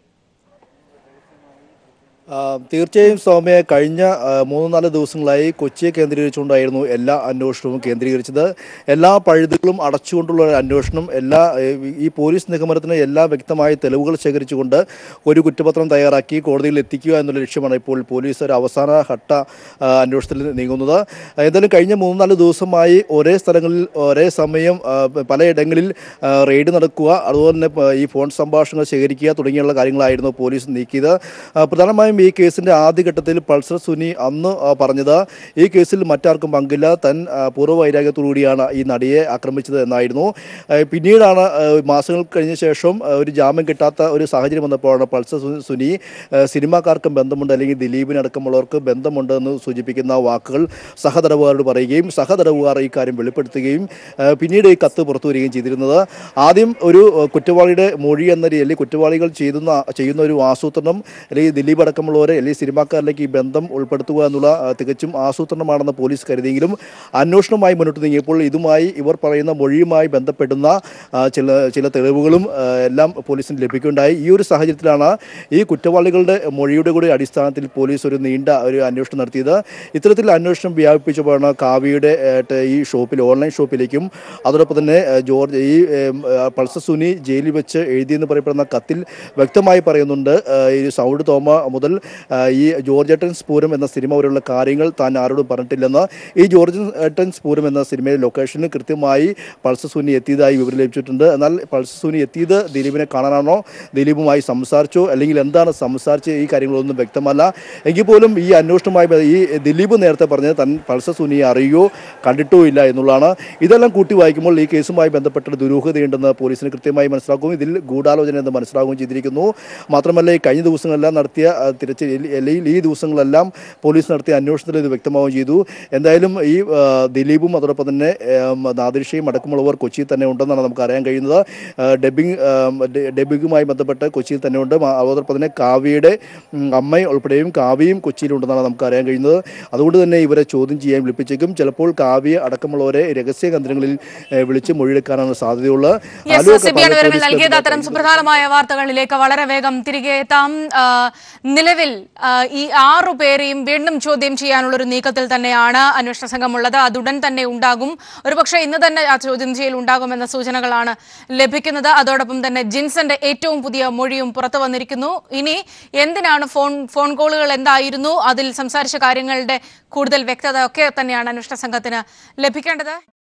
ആ, തീർച്ചയായും സൗമ്യ കഴിഞ്ഞ ആ, മൂന്ന് നാല് ദിവസങ്ങളായി കൊച്ചിയെ കേന്ദ്രീകരിച്ചുകൊണ്ടായിരുന്നു എല്ലാ അന്വേഷണവും കേന്ദ്രീകരിച്ചത് എല്ലാ പഴുതുകളും അടച്ചുകൊണ്ടുള്ള ഒരു അന്വേഷണം എല്ലാ ഏ, ഈ പോലീസ് നിഗമനത്തിന് എല്ലാ വ്യക്തമായ തെളിവുകൾ ശേഖരിച്ചുകൊണ്ട് ഒരു കുറ്റപത്രം തയ്യാറാക്കി കോടതിയിൽ എത്തിക്കുക എന്നുള്ള ലക്ഷ്യമാണ് ഇപ്പോൾ പോലീസ് ഒരു അവസാന ഘട്ട ആ, അന്വേഷണത്തിൽ നീങ്ങുന്നത് ഏതായാലും കഴിഞ്ഞ മൂന്ന് നാല് ദിവസമായി ഒരേ സ്ഥലങ്ങളിൽ ഒരേ സമയം ആ, പലയിടങ്ങളിൽ ആ, റെയ്ഡ് നടക്കുക അതുപോലെ തന്നെ പ- ഈ ഫോൺ സംഭാഷണങ്ങൾ ശേഖരിക്കുക തുടങ്ങിയുള്ള കാര്യങ്ങളായിരുന്നു പോലീസ് നീക്കിയത് ആ, പ്രധാനമായും ഈ കേസിന്റെ ആദ്യഘട്ടത്തിൽ പൾസർ സുനി അന്ന് ആ, പറഞ്ഞത് ഈ കേസിൽ മറ്റാർക്കും പങ്കില്ല തൻ ആ, പൂർവ്വ വൈരാഗ്യത്തോടുകൂടിയാണ് ഈ നടിയെ ആക്രമിച്ചത് എന്നായിരുന്നു ആ, പിന്നീടാണ് ആ, മാസങ്ങൾ കഴിഞ്ഞ ശേഷം ആ, ഒരു ജാമ്യം കിട്ടാത്ത ഒരു സാഹചര്യം വന്നപ്പോഴാണ് പൾസർ സു- സുനി ആ, സിനിമാക്കാർക്കും ബന്ധമുണ്ട് അല്ലെങ്കിൽ ദിലീപിനടക്കമുള്ളവർക്ക് ബന്ധമുണ്ട് എന്ന് സൂചിപ്പിക്കുന്ന വാക്കുകൾ സഹതടവുകാരോട് പറയുകയും സഹതടവുകാർ ഈ കാര്യം വെളിപ്പെടുത്തുകയും ആ, പിന്നീട് ഈ കത്ത് പുറത്തു വരികയും ചെയ്തിരുന്നത് ആദ്യം ഒരു ആ, കുറ്റവാളിയുടെ മൊഴി എന്ന രീതിയിൽ കുറ്റവാളികൾ ചെയ്യുന്ന ചെയ്യുന്ന ഒരു ആസൂത്രണം അല്ലെങ്കിൽ ദിലീപ് അടക്കമുള്ളവരെ അല്ലെങ്കിൽ സിനിമാക്കാരിലേക്ക് ഈ ബന്ധം ഉൾപ്പെടുത്തുക എന്നുള്ള ആ, തികച്ചും ആസൂത്രണമാണെന്ന് പോലീസ് കരുതിയെങ്കിലും അന്വേഷണവുമായി മുന്നോട്ട് നീങ്ങിയപ്പോൾ ഇതുമായി ഇവർ പറയുന്ന മൊഴിയുമായി ബന്ധപ്പെടുന്ന ആ, ചില ചില തെളിവുകളും ആ, എല്ലാം പോലീസിന് ലഭിക്കുകയുണ്ടായി ഈ ഒരു സാഹചര്യത്തിലാണ് ഈ കുറ്റവാളികളുടെ മൊഴിയുടെ കൂടി അടിസ്ഥാനത്തിൽ പോലീസ് ഒരു നീണ്ട ഒരു അന്വേഷണം നടത്തിയത് ഇത്തരത്തിൽ അന്വേഷണം വ്യാപിപ്പിച്ചപ്പോഴാണ് കാവ്യയുടെ ഏഹ്, ഈ ഷോപ്പിൽ ഓൺലൈൻ ഷോപ്പിലേക്കും അതോടൊപ്പം തന്നെ ഏഹ്, ജോർജ് ഈ ഏഹ്, പൾസർ സുനി ജയിലിൽ വെച്ച് എഴുതിയെന്ന് പറയപ്പെടുന്ന കത്തിൽ വ്യക്തമായി പറയുന്നുണ്ട് ഏഹ്, ഈ സൗണ്ട് തോമ മുതൽ ഏഹ്, ഈ ജോർജ് ഏട്ടൻ സ്പൂരം എന്ന സിനിമ വരെയുള്ള കാര്യങ്ങൾ താൻ ആരോടും പറഞ്ഞിട്ടില്ലെന്ന് ഈ ജോർജ് ഏട്ടൻ സ്പൂരം എന്ന സിനിമയിലെ ലൊക്കേഷനിൽ കൃത്യമായി പൾസർ സുനി എത്തിയതായി വിവരം ലഭിച്ചിട്ടുണ്ട് എന്നാൽ പൾസർ സുനി എത്തിയത് ദിലീപിനെ കാണാനാണോ ദിലീപുമായി സംസാരിച്ചോ അല്ലെങ്കിൽ എന്താണ് സംസാരിച്ച് ഈ കാര്യങ്ങളൊന്നും വ്യക്തമല്ല എങ്കിൽ പോലും ഈ അന്വേഷണവുമായി ബ- ഈ ദിലീപ് നേരത്തെ പറഞ്ഞത് തൻ പൾസർ സുനിയെ അറിയോ കണ്ടിട്ടോ ഇല്ല എന്നുള്ളതാണ് ഇതെല്ലാം കൂട്ടി വായിക്കുമ്പോൾ ഈ കേസുമായി ബന്ധപ്പെട്ട ഒരു ദുരൂഹതയുണ്ടെന്ന് പോലീസിന് കൃത്യമായി മനസ്സിലാക്കും ഇതിൽ ഗൂഢാലോചന എന്ന് മനസ്സിലാക്കുകയും ചെയ്തിരിക്കുന്നു മാത്രമല്ല ഈ കഴിഞ്ഞ ദിവസങ്ങളെല്ലാം നടത്തിയ ആ, തിരച്ചിൽ അല്ലെങ്കിൽ ഈ ദിവസങ്ങളെല്ലാം പോലീസ് നടത്തിയ അന്വേഷണത്തിൽ ഇത് വ്യക്തമാവുകയും ചെയ്തു എന്തായാലും ഈ ആ, ദിലീപും അതോടൊപ്പം തന്നെ ഏം, നാദിർഷയും അടക്കമുള്ളവർ കൊച്ചിയിൽ തന്നെ ഉണ്ടെന്നാണ് നമുക്ക് അറിയാൻ കഴിയുന്നത് ആ, ഡബ്ബിംഗ് ആം, ഡ- ഡബ്ബിങ്ങുമായി ബന്ധപ്പെട്ട് കൊച്ചിയിൽ തന്നെ ഉണ്ട് മാ- അതോടൊപ്പം തന്നെ കാവ്യയുടെ ഉം, അമ്മ ഉൾപ്പെടെയും കാവ്യയും കൊച്ചിയിലുണ്ടെന്നാണ് നമുക്ക് അറിയാൻ കഴിയുന്നത് അതുകൊണ്ട് തന്നെ ഇവരെ ചോദ്യം ചെയ്യാൻ വിളിപ്പിച്ചേക്കും ചിലപ്പോൾ കാവ്യ അടക്കമുള്ളവരെ രഹസ്യ കേന്ദ്രങ്ങളിൽ ഏ, വിളിച്ച് മൊഴിയെടുക്കാനാണ് സാധ്യതയുള്ളത് യെസ് ആലുവ സിബിയാണ് കപ്പാല വിവരങ്ങൾ പോലീസ് നൽകിയത് ക്ലബ്ബിലെ അത്തരം സുപ്രധാനമായ വാർത്തകളിലേക്ക് വളരെ വേഗം തിരികെ എത്താം ആ, നിലവിൽ ആ, ഈ ആറു പേരെയും വീണ്ടും ചോദ്യം ചെയ്യാനുള്ള ഒരു നീക്കത്തിൽ തന്നെയാണ് അന്വേഷണ സംഘമുള്ളത് അതുടൻ തന്നെ ഉണ്ടാകും ഒരുപക്ഷെ ഇന്ന് തന്നെ ആ ചോദ്യം ചെയ്യൽ ഉണ്ടാകുമെന്ന സൂചനകളാണ് ലഭിക്കുന്നത് അതോടൊപ്പം തന്നെ ജിൻസന്റെ ഏറ്റവും പുതിയ മൊഴിയും പുറത്തു വന്നിരിക്കുന്നു ഇനി എന്തിനാണ് ഫോൺ ഫോൺ കോളുകൾ എന്തായിരുന്നു അതിൽ സംസാരിച്ച കാര്യങ്ങളുടെ കൂടുതൽ വ്യക്തത ഒക്കെ തന്നെയാണ് അന്വേഷണ സംഘത്തിന് ലഭിക്കേണ്ടത്